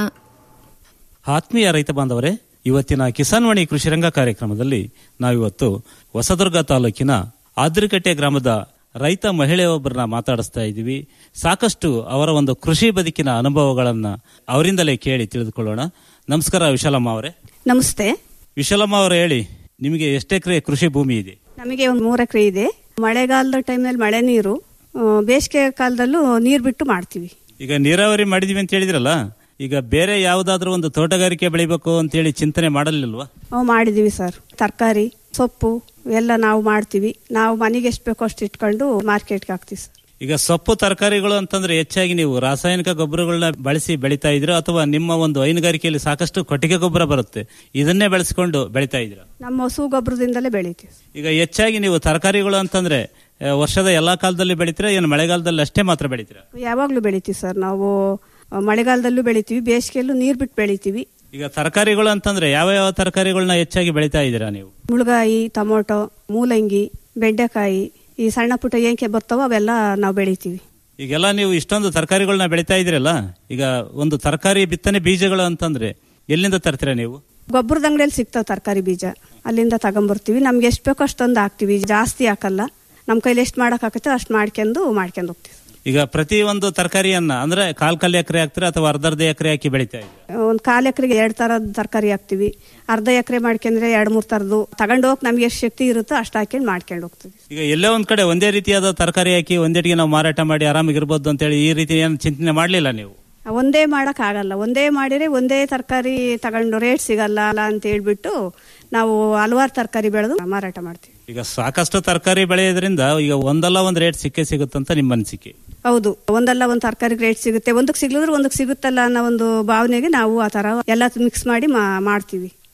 ಆತ್ಮೀಯ ರೈತ ಬಾಂಧವರೇ ಇವತ್ತಿನ ಕಿಸಾನ್ ವಾಣಿ ಕೃಷಿರಂಗ ಕಾರ್ಯಕ್ರಮದಲ್ಲಿ ನಾವಿವತ್ತು ಹೊಸದುರ್ಗ ತಾಲೂಕಿನ ಆದ್ರಿಕಟ್ಟೆ ಗ್ರಾಮದ ರೈತ ಮಹಿಳೆಯೊಬ್ಬರನ್ನ ಮಾತಾಡಿಸ್ತಾ ಇದ್ದೀವಿ ಸಾಕಷ್ಟು ಅವರ ಒಂದು ಕೃಷಿ ಬದುಕಿನ ಅನುಭವಗಳನ್ನ ಅವರಿಂದಲೇ ಕೇಳಿ ತಿಳಿದುಕೊಳ್ಳೋಣ ನಮಸ್ಕಾರ ವಿಶಾಲಮ್ಮ ಅವರೇ ನಮಸ್ತೆ ವಿಶಾಲಮ್ಮ ಅವರು ಹೇಳಿ ನಿಮಗೆ ಎಷ್ಟೆಕರೆ ಕೃಷಿ ಭೂಮಿ ಇದೆ ನಮಗೆ ಒಂದು ಮೂರು ಎಕರೆ ಇದೆ ಮಳೆಗಾಲದ ಟೈಮಲ್ಲಿ ಮಳೆ ನೀರು ಆ, ಬೇಸಿಗೆ ಕಾಲದಲ್ಲೂ ನೀರು ಬಿಟ್ಟು ಮಾಡ್ತೀವಿ ಈಗ ನೀರಾವರಿ ಮಾಡಿದೀವಿ ಅಂತ ಹೇಳಿದ್ರಲ್ಲ ಈಗ ಬೇರೆ ಯಾವುದಾದ್ರೂ ಒಂದು ತೋಟಗಾರಿಕೆ ಬೆಳಿಬೇಕು ಅಂತೇಳಿ ಚಿಂತನೆ ಮಾಡಲಿಲ್ವಾ ನಾವು ಮಾಡಿದೀವಿ ಸರ್ ತರಕಾರಿ ಸೊಪ್ಪು ಎಲ್ಲ ನಾವು ಮಾಡ್ತೀವಿ ನಾವು ಮನೆಗೆ ಎಷ್ಟು ಬೇಕೋ ಅಷ್ಟು ಇಟ್ಕೊಂಡು ಮಾರ್ಕೆಟ್ಗೆ ಹಾಕ್ತೀವಿ ಸರ್ ಈಗ ಸೊಪ್ಪು ತರಕಾರಿಗಳು ಅಂತಂದ್ರೆ ಹೆಚ್ಚಾಗಿ ನೀವು ರಾಸಾಯನಿಕ ಗೊಬ್ಬರಗಳನ್ನ ಬಳಸಿ ಬೆಳಿತಾ ಇದ್ರ ಅಥವಾ ನಿಮ್ಮ ಒಂದು ಹೈನುಗಾರಿಕೆಯಲ್ಲಿ ಸಾಕಷ್ಟು ಕೊಟ್ಟಿಗೆ ಗೊಬ್ಬರ ಬರುತ್ತೆ ಇದನ್ನೇ ಬೆಳೆಸ್ಕೊಂಡು ಬೆಳಿತಾ ಇದ್ರ ನಮ್ಮ ಹಸು ಗೊಬ್ಬರದಿಂದಲೇ ಬೆಳಿತೀವಿ ಈಗ ಹೆಚ್ಚಾಗಿ ನೀವು ತರಕಾರಿಗಳು ಅಂತಂದ್ರೆ ಆ, ವರ್ಷದ ಎಲ್ಲಾ ಕಾಲದಲ್ಲಿ ಬೆಳಿತೀರಾ ಏನು ಮಳೆಗಾಲದಲ್ಲಿ ಅಷ್ಟೇ ಮಾತ್ರ ಬೆಳಿತೀರಾ ಯಾವಾಗಲೂ ಬೆಳಿತೀವಿ ಸರ್ ನಾವು ಆ, ಮಳೆಗಾಲದಲ್ಲೂ ಬೆಳಿತೀವಿ ಬೇಸಿಗೆಯಲ್ಲೂ ನೀರು ಬಿಟ್ಟು ಬೆಳಿತೀವಿ ಈಗ ತರಕಾರಿಗಳು ಅಂತಂದ್ರೆ ಯಾವ ಯಾವ ತರಕಾರಿಗಳನ್ನ ಹೆಚ್ಚಾಗಿ ಬೆಳಿತಾ ಇದ್ದೀರಾ ನೀವು ಮುಳುಗಾಯಿ ಟೊಮೊಟೊ ಮೂಲಂಗಿ ಬೆಂಡೆಕಾಯಿ ಈ ಸಣ್ಣ ಪುಟ್ಟ ಏನಕ್ಕೆ ಬರ್ತಾವೋ ಅವೆಲ್ಲ ನಾವು ಬೆಳಿತೀವಿ ಈಗೆಲ್ಲ ನೀವು ಇಷ್ಟೊಂದು ತರಕಾರಿಗಳನ್ನ ಬೆಳಿತಾ ಇದ್ದೀರಲ್ಲ ಈಗ ಒಂದು ತರಕಾರಿ ಬಿತ್ತನೆ ಬೀಜಗಳು ಅಂತಂದ್ರೆ ಎಲ್ಲಿಂದ ತರ್ತೀರಾ ನೀವು ಗೊಬ್ಬರದ ಅಂಗಡಿಯಲ್ಲಿ ಸಿಗ್ತಾವ ತರಕಾರಿ ಬೀಜ ಅಲ್ಲಿಂದ ತಗೊಂಬರ್ತೀವಿ ನಮ್ಗೆ ಎಷ್ಟು ಬೇಕೋ ಅಷ್ಟೊಂದು ಹಾಕ್ತಿವಿ ಜಾಸ್ತಿ ಹಾಕಲ್ಲ ನಮ್ಮ ಕೈಲಿ ಎಷ್ಟು ಮಾಡಕ್ ಆಕತ್ತೆ ಅಷ್ಟು ಮಾಡ್ಕೊಂಡು ಮಾಡ್ಕೊಂಡು ಹೋಗ್ತೀವಿ ಈಗ ಪ್ರತಿ ಒಂದು ತರಕಾರಿಯನ್ನ ಅಂದ್ರೆ ಕಾಲ್ ಕಾಲ್ ಎಕರೆ ಹಾಕ್ತೀರಾ ಅಥವಾ ಅರ್ಧ ಅರ್ಧ ಎಕರೆ ಹಾಕಿ ಬೆಳಿತಾ ಇದ್ದೀರಾ ಒಂದು ಕಾಲು ಎಕರೆಗೆ ಎರಡು ಥರದ ತರಕಾರಿ ಹಾಕ್ತಿವಿ ಅರ್ಧ ಎಕರೆ ಮಾಡ್ಕೊಂಡ್ರೆ ಎರಡು ಮೂರು ಥರದ್ದು ತಗೊಂಡು ಹೋಗಿ ನಮ್ಗೆ ಎಷ್ಟು ಶಕ್ತಿ ಇರುತ್ತೋ ಅಷ್ಟು ಹಾಕೊಂಡು ಮಾಡ್ಕೊಂಡು ಹೋಗ್ತೀವಿ ಈಗ ಎಲ್ಲೇ ಒಂದ್ ಕಡೆ ಒಂದೇ ರೀತಿಯಾದ ತರಕಾರಿ ಹಾಕಿ ಒಂದೇಟಿಗೆ ನಾವು ಮಾರಾಟ ಮಾಡಿ ಆರಾಮಾಗಿರ್ಬೋದು ಅಂತೇಳಿ ಈ ರೀತಿ ಏನು ಚಿಂತನೆ ಮಾಡ್ಲಿಲ್ಲ ನೀವು ಒಂದೇ ಮಾಡಕ್ ಆಗಲ್ಲ ಒಂದೇ ಮಾಡಿದ್ರೆ ಒಂದೇ ತರಕಾರಿ ತಗೊಂಡು ರೇಟ್ ಸಿಗಲ್ಲ ಅಲ್ಲ ಅಂತ ಹೇಳ್ಬಿಟ್ಟು ನಾವು ಹಲವಾರು ತರಕಾರಿ ಬೆಳೆದು ಮಾರಾಟ ಮಾಡ್ತೀವಿ ಈಗ ಸಾಕಷ್ಟು ತರಕಾರಿ ಬೆಳೆಯೋದ್ರಿಂದ ಈಗ ಒಂದಲ್ಲ ಒಂದ್ ರೇಟ್ ಸಿಕ್ಕೇ ಸಿಗುತ್ತಂತ ನಿಮ್ಮ ಅನಿಸಿಕೆ ಹೌದು ಒಂದಲ್ಲ ಒಂದು ತರಕಾರಿ ರೇಟ್ ಸಿಗುತ್ತೆ ಒಂದಕ್ಕೆ ಸಿಗ್ಲಿದ್ರೆ ಒಂದಕ್ಕೆ ಸಿಗುತ್ತಲ್ಲ ಅನ್ನೋ ಒಂದು ಭಾವನೆಗೆ ನಾವು ಆ ತರ ಎಲ್ಲ ಮಿಕ್ಸ್ ಮಾಡಿ ಮಾ- ಮಾಡ್ತೀವಿ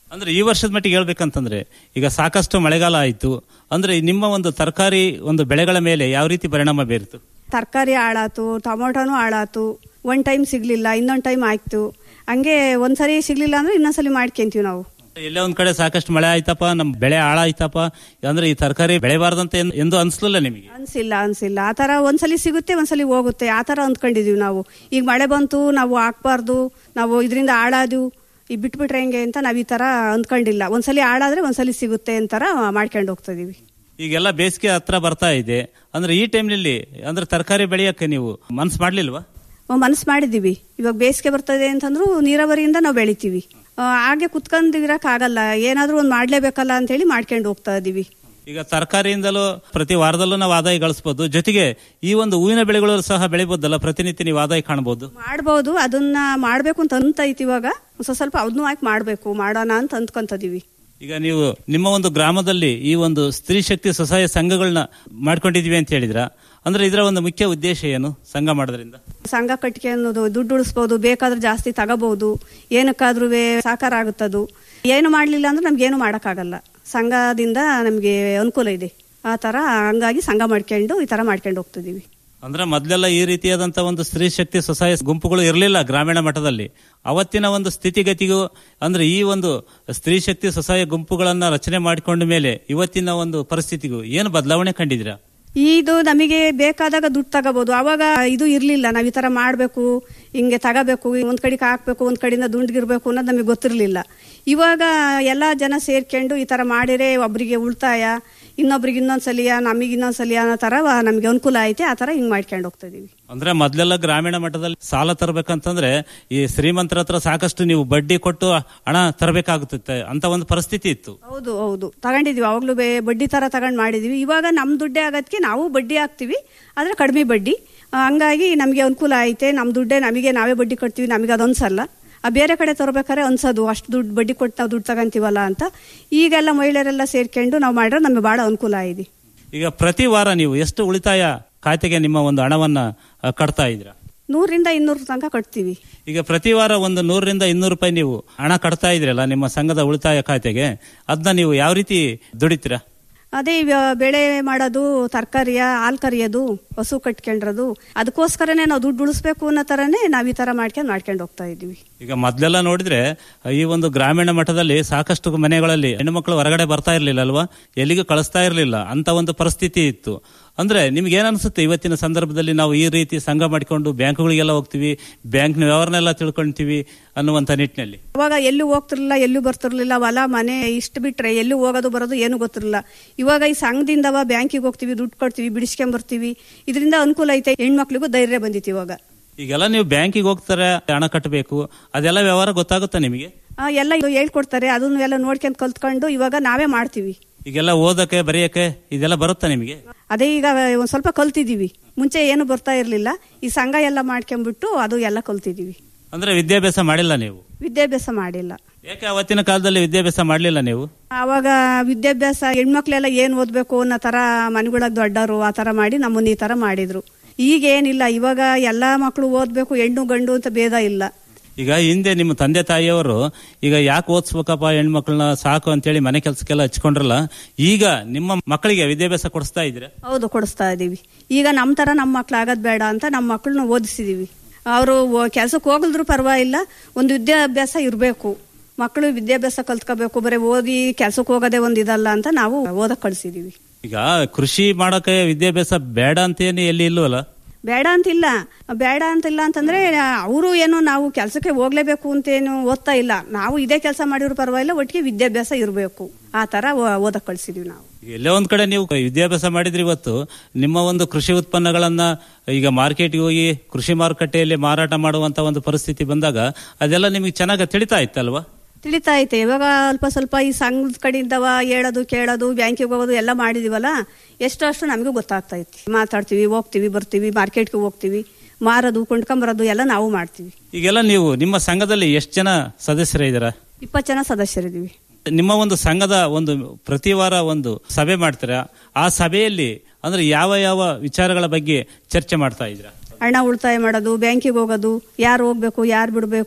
ಅಂದ್ರೆ ಈ ವರ್ಷದ ಮಟ್ಟಿಗೆ ಹೇಳ್ಬೇಕಂತಂದ್ರೆ ಈಗ ಸಾಕಷ್ಟು ಮಳೆಗಾಲ ಆಯ್ತು ಅಂದ್ರೆ ನಿಮ್ಮ ಒಂದು ತರಕಾರಿ ಒಂದು ಬೆಳೆಗಳ ಮೇಲೆ ಯಾವ ರೀತಿ ಪರಿಣಾಮ ಬೀರಿತು ತರಕಾರಿ ಹಾಳಾತು ಟೊಮೊಟೊನು ಹಾಳಾತು ಒನ್ ಟೈಮ್ ಸಿಗ್ಲಿಲ್ಲ ಇನ್ನೊಂದ್ ಟೈಮ್ ಆಯ್ತು ಹಂಗೆ ಒಂದ್ಸರಿ ಸಿಗ್ಲಿಲ್ಲ ಅಂದ್ರೆ ಇನ್ನೊಂದ್ಸಲಿ ಮಾಡ್ಕೊಂತೀವಿ ನಾವು ಎಲ್ಲೇ ಒಂದ್ ಕಡೆ ಸಾಕಷ್ಟು ಮಳೆ ಆಯ್ತಪ್ಪ ನಮ್ ಬೆಳೆ ಹಾಳಾಯ್ತಪ್ಪ ಅಂದ್ರೆ ಈ ತರಕಾರಿ ಬೆಳೆಬಾರ್ದಂತ ಎನ್- ಎಂದು ಅನ್ಸ್ಲಿಲ್ಲ ನಿಮಗೆ ಅನ್ಸಿಲ್ಲ ಅನ್ಸಿಲ್ಲ ಆ ತರ ಒಂದ್ಸಲಿ ಸಿಗುತ್ತೆ ಒಂದ್ಸಲಿ ಹೋಗುತ್ತೆ ಆ ತರ ಅಂದ್ಕೊಂಡಿದೀವಿ ನಾವು ಈಗ ಮಳೆ ಬಂತು ನಾವು ಹಾಕ್ಬಾರ್ದು ನಾವು ಇದರಿಂದ ಹಾಳಾದು ಈ ಬಿಟ್ಬಿಟ್ರೆ ಹೆಂಗೆ ಅಂತ ನಾವ್ ಈ ತರ ಅಂದ್ಕೊಂಡಿಲ್ಲ ಒಂದ್ಸಲಿ ಹಾಳಾದ್ರೆ ಒಂದ್ಸಲಿ ಸಿಗುತ್ತೆ ಅಂತಾರ ಮಾಡ್ಕೊಂಡು ಹೋಗ್ತಾ ಇದೀವಿ ಈಗೆಲ್ಲ ಬೇಸಿಗೆ ಹತ್ರ ಬರ್ತಾ ಇದೆ ಅಂದ್ರೆ ಈ ಟೈಮ್ನಲ್ಲಿ ಅಂದ್ರೆ ತರಕಾರಿ ಬೆಳೆಯಕ್ಕೆ ನೀವು ಮನ್ಸು ಮಾಡ್ಲಿಲ್ವಾ ಮನಸ್ಸು ಮಾಡಿದೀವಿ ಇವಾಗ ಬೇಸಿಗೆ ಬರ್ತದೆ ಅಂತಂದ್ರು ನೀರಾವರಿಯಿಂದ ನಾವು ಬೆಳಿತೀವಿ ಆ, ಹಾಗೆ ಕುತ್ಕೊಂಡಿರಕ್ ಆಗಲ್ಲ ಏನಾದ್ರೂ ಒಂದ್ ಮಾಡ್ಲೇಬೇಕಲ್ಲ ಅಂತ ಹೇಳಿ ಮಾಡ್ಕೊಂಡು ಹೋಗ್ತಾ ಇದೀವಿ ಈಗ ತರಕಾರಿಯಿಂದಲೂ ಪ್ರತಿ ವಾರದಲ್ಲೂ ನಾವು ಆದಾಯ ಗಳಿಸಬಹುದು ಜೊತೆಗೆ ಈ ಒಂದು ಹೂವಿನ ಬೆಳೆಗಳು ಸಹ ಬೆಳಿಬಹುದಲ್ಲ ಪ್ರತಿನಿತ್ಯ ನೀವು ಆದಾಯ ಕಾಣಬಹುದು ಮಾಡ್ಬೋದು ಅದನ್ನ ಮಾಡ್ಬೇಕು ಅಂತ ಅಂತೈತಿ ಇವಾಗ ಒಂದ್ ಸ್ವಲ್ಪ ಅದನ್ನು ಹಾಕಿ ಮಾಡ್ಬೇಕು ಮಾಡೋಣ ಅಂತ ಅಂದ್ಕೊಂತದೀವಿ ಈಗ ನೀವು ನಿಮ್ಮ ಒಂದು ಗ್ರಾಮದಲ್ಲಿ ಈ ಒಂದು ಸ್ತ್ರೀ ಶಕ್ತಿ ಸ್ವಸಹಾಯ ಸಂಘಗಳನ್ನ ಮಾಡ್ಕೊಂಡಿದೀವಿ ಅಂತ ಹೇಳಿದ್ರ ಅಂದ್ರೆ ಇದರ ಒಂದು ಮುಖ್ಯ ಉದ್ದೇಶ ಏನು ಸಂಘ ಮಾಡೋದ್ರಿಂದ ಸಂಘ ಕಟ್ಟಿಗೆ ಅನ್ನೋದು ದುಡ್ಡು ಉಳಿಸ್ಬೋದು ಬೇಕಾದ್ರೆ ಜಾಸ್ತಿ ತಗೋಬಹುದು ಏನಕ್ಕಾದ್ರೂ ಸಾಕಾರ ಆಗುತ್ತದು ಏನು ಮಾಡ್ಲಿಲ್ಲ ಅಂದ್ರೆ ನಮ್ಗೆ ಏನು ಮಾಡಕ್ಕಾಗಲ್ಲ ಸಂಘದಿಂದ ನಮ್ಗೆ ಅನುಕೂಲ ಇದೆ ಆ ತರ ಹಂಗಾಗಿ ಸಂಘ ಮಾಡ್ಕೊಂಡು ಈ ತರ ಮಾಡ್ಕೊಂಡು ಹೋಗ್ತಿದೀವಿ ಅಂದ್ರೆ ಮೊದಲೆಲ್ಲ ಈ ರೀತಿಯಾದಂತಹ ಒಂದು ಸ್ತ್ರೀ ಶಕ್ತಿ ಸ್ವಸಹಾಯ ಗುಂಪುಗಳು ಇರಲಿಲ್ಲ ಗ್ರಾಮೀಣ ಮಟ್ಟದಲ್ಲಿ ಅವತ್ತಿನ ಒಂದು ಸ್ಥಿತಿಗತಿಗೂ ಅಂದ್ರೆ ಈ ಒಂದು ಸ್ತ್ರೀ ಶಕ್ತಿ ಸ್ವಸಹಾಯ ಗುಂಪುಗಳನ್ನ ರಚನೆ ಮಾಡಿಕೊಂಡ ಮೇಲೆ ಇವತ್ತಿನ ಒಂದು ಪರಿಸ್ಥಿತಿಗೂ ಏನು ಬದಲಾವಣೆ ಕಂಡಿದ್ದೀರಾ ಇದು ನಮಗೆ ಬೇಕಾದಾಗ ದುಡ್ಡು ತಗೋಬಹುದು ಅವಾಗ ಇದು ಇರ್ಲಿಲ್ಲ ನಾವ್ ಈ ತರ ಮಾಡ್ಬೇಕು ಹಿಂಗೆ ತಗೋಬೇಕು ಒಂದ್ ಕಡೆಗೆ ಹಾಕ್ಬೇಕು ಒಂದ್ ಕಡೆಯಿಂದ ದುಂಡ್ಗಿರ್ಬೇಕು ಅನ್ನೋದು ನಮಗೆ ಗೊತ್ತಿರ್ಲಿಲ್ಲ ಇವಾಗ ಎಲ್ಲಾ ಜನ ಸೇರ್ಕೊಂಡು ಈ ತರ ಮಾಡಿದ್ರೆ ಒಬ್ರಿಗೆ ಉಳಿತಾಯ ಇನ್ನೊಬ್ರಿಗೆ ಇನ್ನೊಂದ್ಸಲಿಯ ನಮಗೆ ಇನ್ನೊಂದ್ಸಲಿಯ ಅನ್ನೋ ತರ ನಮ್ಗೆ ಅನುಕೂಲ ಐತೆ ಆ ತರ ಹಿಂಗ್ ಮಾಡ್ಕೊಂಡು ಹೋಗ್ತಾ ಇದೀವಿ ಅಂದ್ರೆ ಮೊದಲೆಲ್ಲ ಗ್ರಾಮೀಣ ಮಟ್ಟದಲ್ಲಿ ಸಾಲ ತರಬೇಕಂತಂದ್ರೆ ಈ ಶ್ರೀಮಂತರ ಹತ್ರ ಸಾಕಷ್ಟು ನೀವು ಬಡ್ಡಿ ಕೊಟ್ಟು ಹಣ ತರಬೇಕಾಗುತ್ತದೆ ಅಂತ ಒಂದು ಪರಿಸ್ಥಿತಿ ಇತ್ತು ಹೌದು ಹೌದು ತಗೊಂಡಿದ್ವಿ ಅವಾಗ್ಲೂ ಬೇ- ಬಡ್ಡಿ ತರ ತಗೊಂಡ್ ಮಾಡಿದೀವಿ ಇವಾಗ ನಮ್ ದುಡ್ಡೇ ಆಗದ್ಕೆ ನಾವು ಬಡ್ಡಿ ಹಾಕ್ತಿವಿ ಆದ್ರೆ ಕಡಿಮೆ ಬಡ್ಡಿ ಆ, ಹಂಗಾಗಿ ನಮ್ಗೆ ಅನುಕೂಲ ಐತೆ ನಮ್ ದುಡ್ಡೇ ನಮಗೆ ನಾವೇ ಬಡ್ಡಿ ಕೊಡ್ತೀವಿ ನಮಗೆ ಅದು ಅನ್ಸಲ್ಲ ಆ ಬೇರೆ ಕಡೆ ತರಬೇಕಾದ್ರೆ ಅನ್ಸೋದು ಅಷ್ಟು ದುಡ್ಡು ಬಡ್ಡಿ ಕೊಟ್ಟು ನಾವು ದುಡ್ಡು ತಗೊಂತೀವಲ್ಲ ಅಂತ ಈಗೆಲ್ಲ ಮಹಿಳೆಯರೆಲ್ಲ ಸೇರ್ಕೊಂಡು ನಾವು ಮಾಡಿದ್ರೆ ನಮಗೆ ಬಹಳ ಅನುಕೂಲ ಇದೆ ಈಗ ಪ್ರತಿ ವಾರ ನೀವು ಎಷ್ಟು ಉಳಿತಾಯ ಖಾತೆಗೆ ನಿಮ್ಮ ಒಂದು ಹಣವನ್ನ ಆ, ಕಟ್ತಾ ಇದ್ದೀರಾ ನೂರಿಂದ ಇನ್ನೂರು ತನಕ ಕಟ್ತೀವಿ ಈಗ ಪ್ರತಿ ವಾರ ಒಂದು ನೂರರಿಂದ ಇನ್ನೂರು ರೂಪಾಯಿ ನೀವು ಹಣ ಕಟ್ತಾ ಇದ್ರಲ್ಲ ನಿಮ್ಮ ಸಂಘದ ಉಳಿತಾಯ ಖಾತೆಗೆ ಅದನ್ನ ನೀವು ಯಾವ ರೀತಿ ದುಡಿತೀರಾ ಅದೇ ಇವ ಬೆಳೆ ಮಾಡೋದು ತರಕಾರಿಯ ಹಾಲ್ ಕರಿಯೋದು ಹಸು ಕಟ್ಕೊಂಡ್ರದು ಅದಕ್ಕೋಸ್ಕರನೇ ನಾವು ದುಡ್ಡು ಉಳಿಸ್ಬೇಕು ಅನ್ನೋ ತರನೇ ನಾವ್ ಈ ತರ ಮಾಡ್ಕೊಂಡು ಮಾಡ್ಕೊಂಡು ಹೋಗ್ತಾ ಇದೀವಿ ಈಗ ಮೊದ್ಲೆಲ್ಲ ನೋಡಿದ್ರೆ ಈ ಒಂದು ಗ್ರಾಮೀಣ ಮಟ್ಟದಲ್ಲಿ ಸಾಕಷ್ಟು ಮನೆಗಳಲ್ಲಿ ಹೆಣ್ಣುಮಕ್ಳು ಹೊರಗಡೆ ಬರ್ತಾ ಇರ್ಲಿಲ್ಲ ಅಲ್ವಾ ಎಲ್ಲಿಗೂ ಕಳಿಸ್ತಾ ಇರ್ಲಿಲ್ಲ ಅಂತ ಒಂದು ಪರಿಸ್ಥಿತಿ ಇತ್ತು ಅಂದ್ರೆ ನಿಮ್ಗೆ ಏನ್ ಅನ್ಸುತ್ತೆ ಇವತ್ತಿನ ಸಂದರ್ಭದಲ್ಲಿ ನಾವು ಈ ರೀತಿ ಸಂಘ ಮಾಡಿಕೊಂಡು ಬ್ಯಾಂಕ್ಗಳಿಗೆಲ್ಲ ಹೋಗ್ತೀವಿ ಬ್ಯಾಂಕ್ನ ವ್ಯವಹಾರನೆಲ್ಲ ತಿಳ್ಕೊಂತೀವಿ ಅನ್ನುವಂತ ನಿಟ್ಟಿನಲ್ಲಿ ಅವಾಗ ಎಲ್ಲೂ ಹೋಗ್ತಿರ್ಲಿಲ್ಲ ಎಲ್ಲೂ ಬರ್ತಿರ್ಲಿಲ್ಲ ಹೊಲ ಮನೆ ಇಷ್ಟು ಬಿಟ್ರೆ ಎಲ್ಲೂ ಹೋಗೋದು ಬರೋದು ಏನು ಗೊತ್ತಿರಲಿಲ್ಲ ಇವಾಗ ಈ ಸಂಘದಿಂದವ ಬ್ಯಾಂಕಿಗೆ ಹೋಗ್ತೀವಿ ದುಡ್ಡು ಕೊಡ್ತೀವಿ ಬಿಡಿಸ್ಕೊಂಡ್ ಬರ್ತೀವಿ ಇದರಿಂದ ಅನುಕೂಲ ಐತೆ ಹೆಣ್ಮಕ್ಳಿಗೂ ಧೈರ್ಯ ಬಂದಿತ್ತು ಇವಾಗ ಈಗೆಲ್ಲ ನೀವು ಬ್ಯಾಂಕಿಗೆ ಹೋಗ್ತಾರೆ ಹಣ ಕಟ್ಟಬೇಕು ಅದೆಲ್ಲ ವ್ಯವಹಾರ ಗೊತ್ತಾಗುತ್ತಾ ನಿಮಗೆ ಆ, ಎಲ್ಲ ಇದು ಹೇಳ್ಕೊಡ್ತಾರೆ ಅದನ್ನ ಎಲ್ಲ ನೋಡ್ಕೊಂಡ್ ಕಲ್ತ್ಕೊಂಡು ಇವಾಗ ನಾವೇ ಮಾಡ್ತೀವಿ ಈಗೆಲ್ಲ ಓದಕ್ಕೆ ಬರೆಯಕ್ಕೆ ಇದೆಲ್ಲ ಬರುತ್ತಾ ನಿಮಗೆ ಅದೇ ಈಗ ಒಂದ್ ಸ್ವಲ್ಪ ಕಲ್ತಿದೀವಿ ಮುಂಚೆ ಏನು ಬರ್ತಾ ಇರ್ಲಿಲ್ಲ ಈ ಸಂಘ ಎಲ್ಲ ಮಾಡ್ಕೊಂಡ್ಬಿಟ್ಟು ಅದು ಎಲ್ಲ ಕಲ್ತಿದೀವಿ ಅಂದ್ರೆ ವಿದ್ಯಾಭ್ಯಾಸ ಮಾಡಿಲ್ಲ ನೀವು ವಿದ್ಯಾಭ್ಯಾಸ ಮಾಡಿಲ್ಲ ಯಾಕೆ ಅವತ್ತಿನ ಕಾಲದಲ್ಲಿ ವಿದ್ಯಾಭ್ಯಾಸ ಮಾಡಲಿಲ್ಲ ನೀವು ಅವಾಗ ವಿದ್ಯಾಭ್ಯಾಸ ಹೆಣ್ಮಕ್ಳೆಲ್ಲ ಏನ್ ಓದ್ಬೇಕು ಅನ್ನೋ ತರ ಮನೆಗೊಳಗ್ ದೊಡ್ಡವರು ಆ ತರ ಮಾಡಿ ನಮ್ಮನ್ನ ಈ ತರ ಮಾಡಿದ್ರು ಈಗ ಏನಿಲ್ಲ ಇವಾಗ ಎಲ್ಲಾ ಮಕ್ಕಳು ಓದ್ಬೇಕು ಹೆಣ್ಣು ಗಂಡು ಅಂತ ಭೇದ ಇಲ್ಲ ಈಗ ಹಿಂದೆ ನಿಮ್ಮ ತಂದೆ ತಾಯಿಯವರು ಈಗ ಯಾಕೆ ಓದಿಸ್ಬೇಕಪ್ಪ ಹೆಣ್ಮಕ್ಳನ್ನ ಸಾಕು ಅಂತೇಳಿ ಮನೆ ಕೆಲಸಕ್ಕೆಲ್ಲ ಹಚ್ಕೊಂಡ್ರಲ್ಲ ಈಗ ನಿಮ್ಮ ಮಕ್ಕಳಿಗೆ ವಿದ್ಯಾಭ್ಯಾಸ ಕೊಡಿಸ್ತಾ ಇದ್ದೀರಾ ಹೌದು ಕೊಡಿಸ್ತಾ ಇದೀವಿ ಈಗ ನಮ್ ತರ ನಮ್ಮ ಮಕ್ಳು ಆಗೋದ್ ಬೇಡ ಅಂತ ನಮ್ಮ ಮಕ್ಕಳನ್ನ ಓದಿಸಿದೀವಿ ಅವರು ಕೆಲ್ಸಕ್ಕೆ ಹೋಗಲ್ದ್ರು ಪರವಾಗಿಲ್ಲ ಒಂದು ವಿದ್ಯಾಭ್ಯಾಸ ಇರಬೇಕು ಮಕ್ಕಳು ವಿದ್ಯಾಭ್ಯಾಸ ಕಲ್ತ್ಕೋಬೇಕು ಬರೀ ಓದಿ ಕೆಲ್ಸಕ್ಕೆ ಹೋಗೋದೇ ಒಂದ್ ಇದಲ್ಲ ಅಂತ ನಾವು ಓದಕ್ ಕಳ್ಸಿದೀವಿ ಈಗ ಕೃಷಿ ಮಾಡಕ್ಕೆ ವಿದ್ಯಾಭ್ಯಾಸ ಬೇಡ ಅಂತೇನು ಎಲ್ಲಿ ಇಲ್ವಲ್ಲ ಬೇಡ ಅಂತಿಲ್ಲ ಬೇಡ ಅಂತಿಲ್ಲ ಅಂತಂದ್ರೆ ಅವರು ಏನು ನಾವು ಕೆಲಸಕ್ಕೆ ಹೋಗ್ಲೇಬೇಕು ಅಂತೇನು ಓದ್ತಾ ಇಲ್ಲ ನಾವು ಇದೇ ಕೆಲಸ ಮಾಡಿರೋ ಪರವಾಗಿಲ್ಲ ಒಟ್ಟಿಗೆ ವಿದ್ಯಾಭ್ಯಾಸ ಇರಬೇಕು ಆ ತರ ಓ- ಓದಕ್ ಕಳ್ಸಿದೀವಿ ನಾವು ಎಲ್ಲೋ ಒಂದ್ ಕಡೆ ನೀವು ವಿದ್ಯಾಭ್ಯಾಸ ಮಾಡಿದ್ರಿ ಇವತ್ತು ನಿಮ್ಮ ಒಂದು ಕೃಷಿ ಉತ್ಪನ್ನಗಳನ್ನ ಈಗ ಮಾರ್ಕೆಟ್ಗೆ ಹೋಗಿ ಕೃಷಿ ಮಾರುಕಟ್ಟೆಯಲ್ಲಿ ಮಾರಾಟ ಮಾಡುವಂತ ಒಂದು ಪರಿಸ್ಥಿತಿ ಬಂದಾಗ ಅದೆಲ್ಲ ನಿಮಗೆ ಚೆನ್ನಾಗಿ ತಿಳಿತಾ ಇತ್ತಲ್ವಾ ತಿಳಿತಾ ಐತೆ ಇವಾಗ ಅಲ್ಪ ಸ್ವಲ್ಪ ಈ ಸಂಘದ ಕಡೆಯಿಂದವ ಹೇಳೋದು ಕೇಳೋದು ಬ್ಯಾಂಕಿಗೆ ಹೋಗೋದು ಎಲ್ಲ ಮಾಡಿದೀವಲ್ಲ ಎಷ್ಟು ಅಷ್ಟು ನಮಗೂ ಗೊತ್ತಾಗ್ತಾ ಐತಿ ಮಾತಾಡ್ತೀವಿ ಹೋಗ್ತೀವಿ ಬರ್ತೀವಿ ಮಾರ್ಕೆಟ್ಗೆ ಹೋಗ್ತೀವಿ ಮಾರೋದು ಕೊಂಡ್ಕೊಂಬರೋದು ಎಲ್ಲ ನಾವು ಮಾಡ್ತೀವಿ ಈಗೆಲ್ಲ ನೀವು ನಿಮ್ಮ ಸಂಘದಲ್ಲಿ ಎಷ್ಟು ಜನ ಸದಸ್ಯರಿದ್ದೀರಾ ಇಪ್ಪತ್ತು ಜನ ಸದಸ್ಯರಿದ್ದೀವಿ ನಿಮ್ಮ ಒಂದು ಸಂಘದ ಒಂದು ಪ್ರತಿ ವಾರ ಒಂದು ಸಭೆ ಮಾಡ್ತೀರಾ ಆ ಸಭೆಯಲ್ಲಿ ಅಂದ್ರೆ ಯಾವ ಯಾವ ವಿಚಾರಗಳ ಬಗ್ಗೆ ಚರ್ಚೆ ಮಾಡ್ತಾ ಇದ್ದೀರಾ ಹಣ ಉಳಿತಾಯ ಮಾಡೋದು ಬ್ಯಾಂಕಿಗೆ ಹೋಗೋದು ಯಾರು ಹೋಗ್ಬೇಕು ಯಾರು ಬಿಡಬೇಕು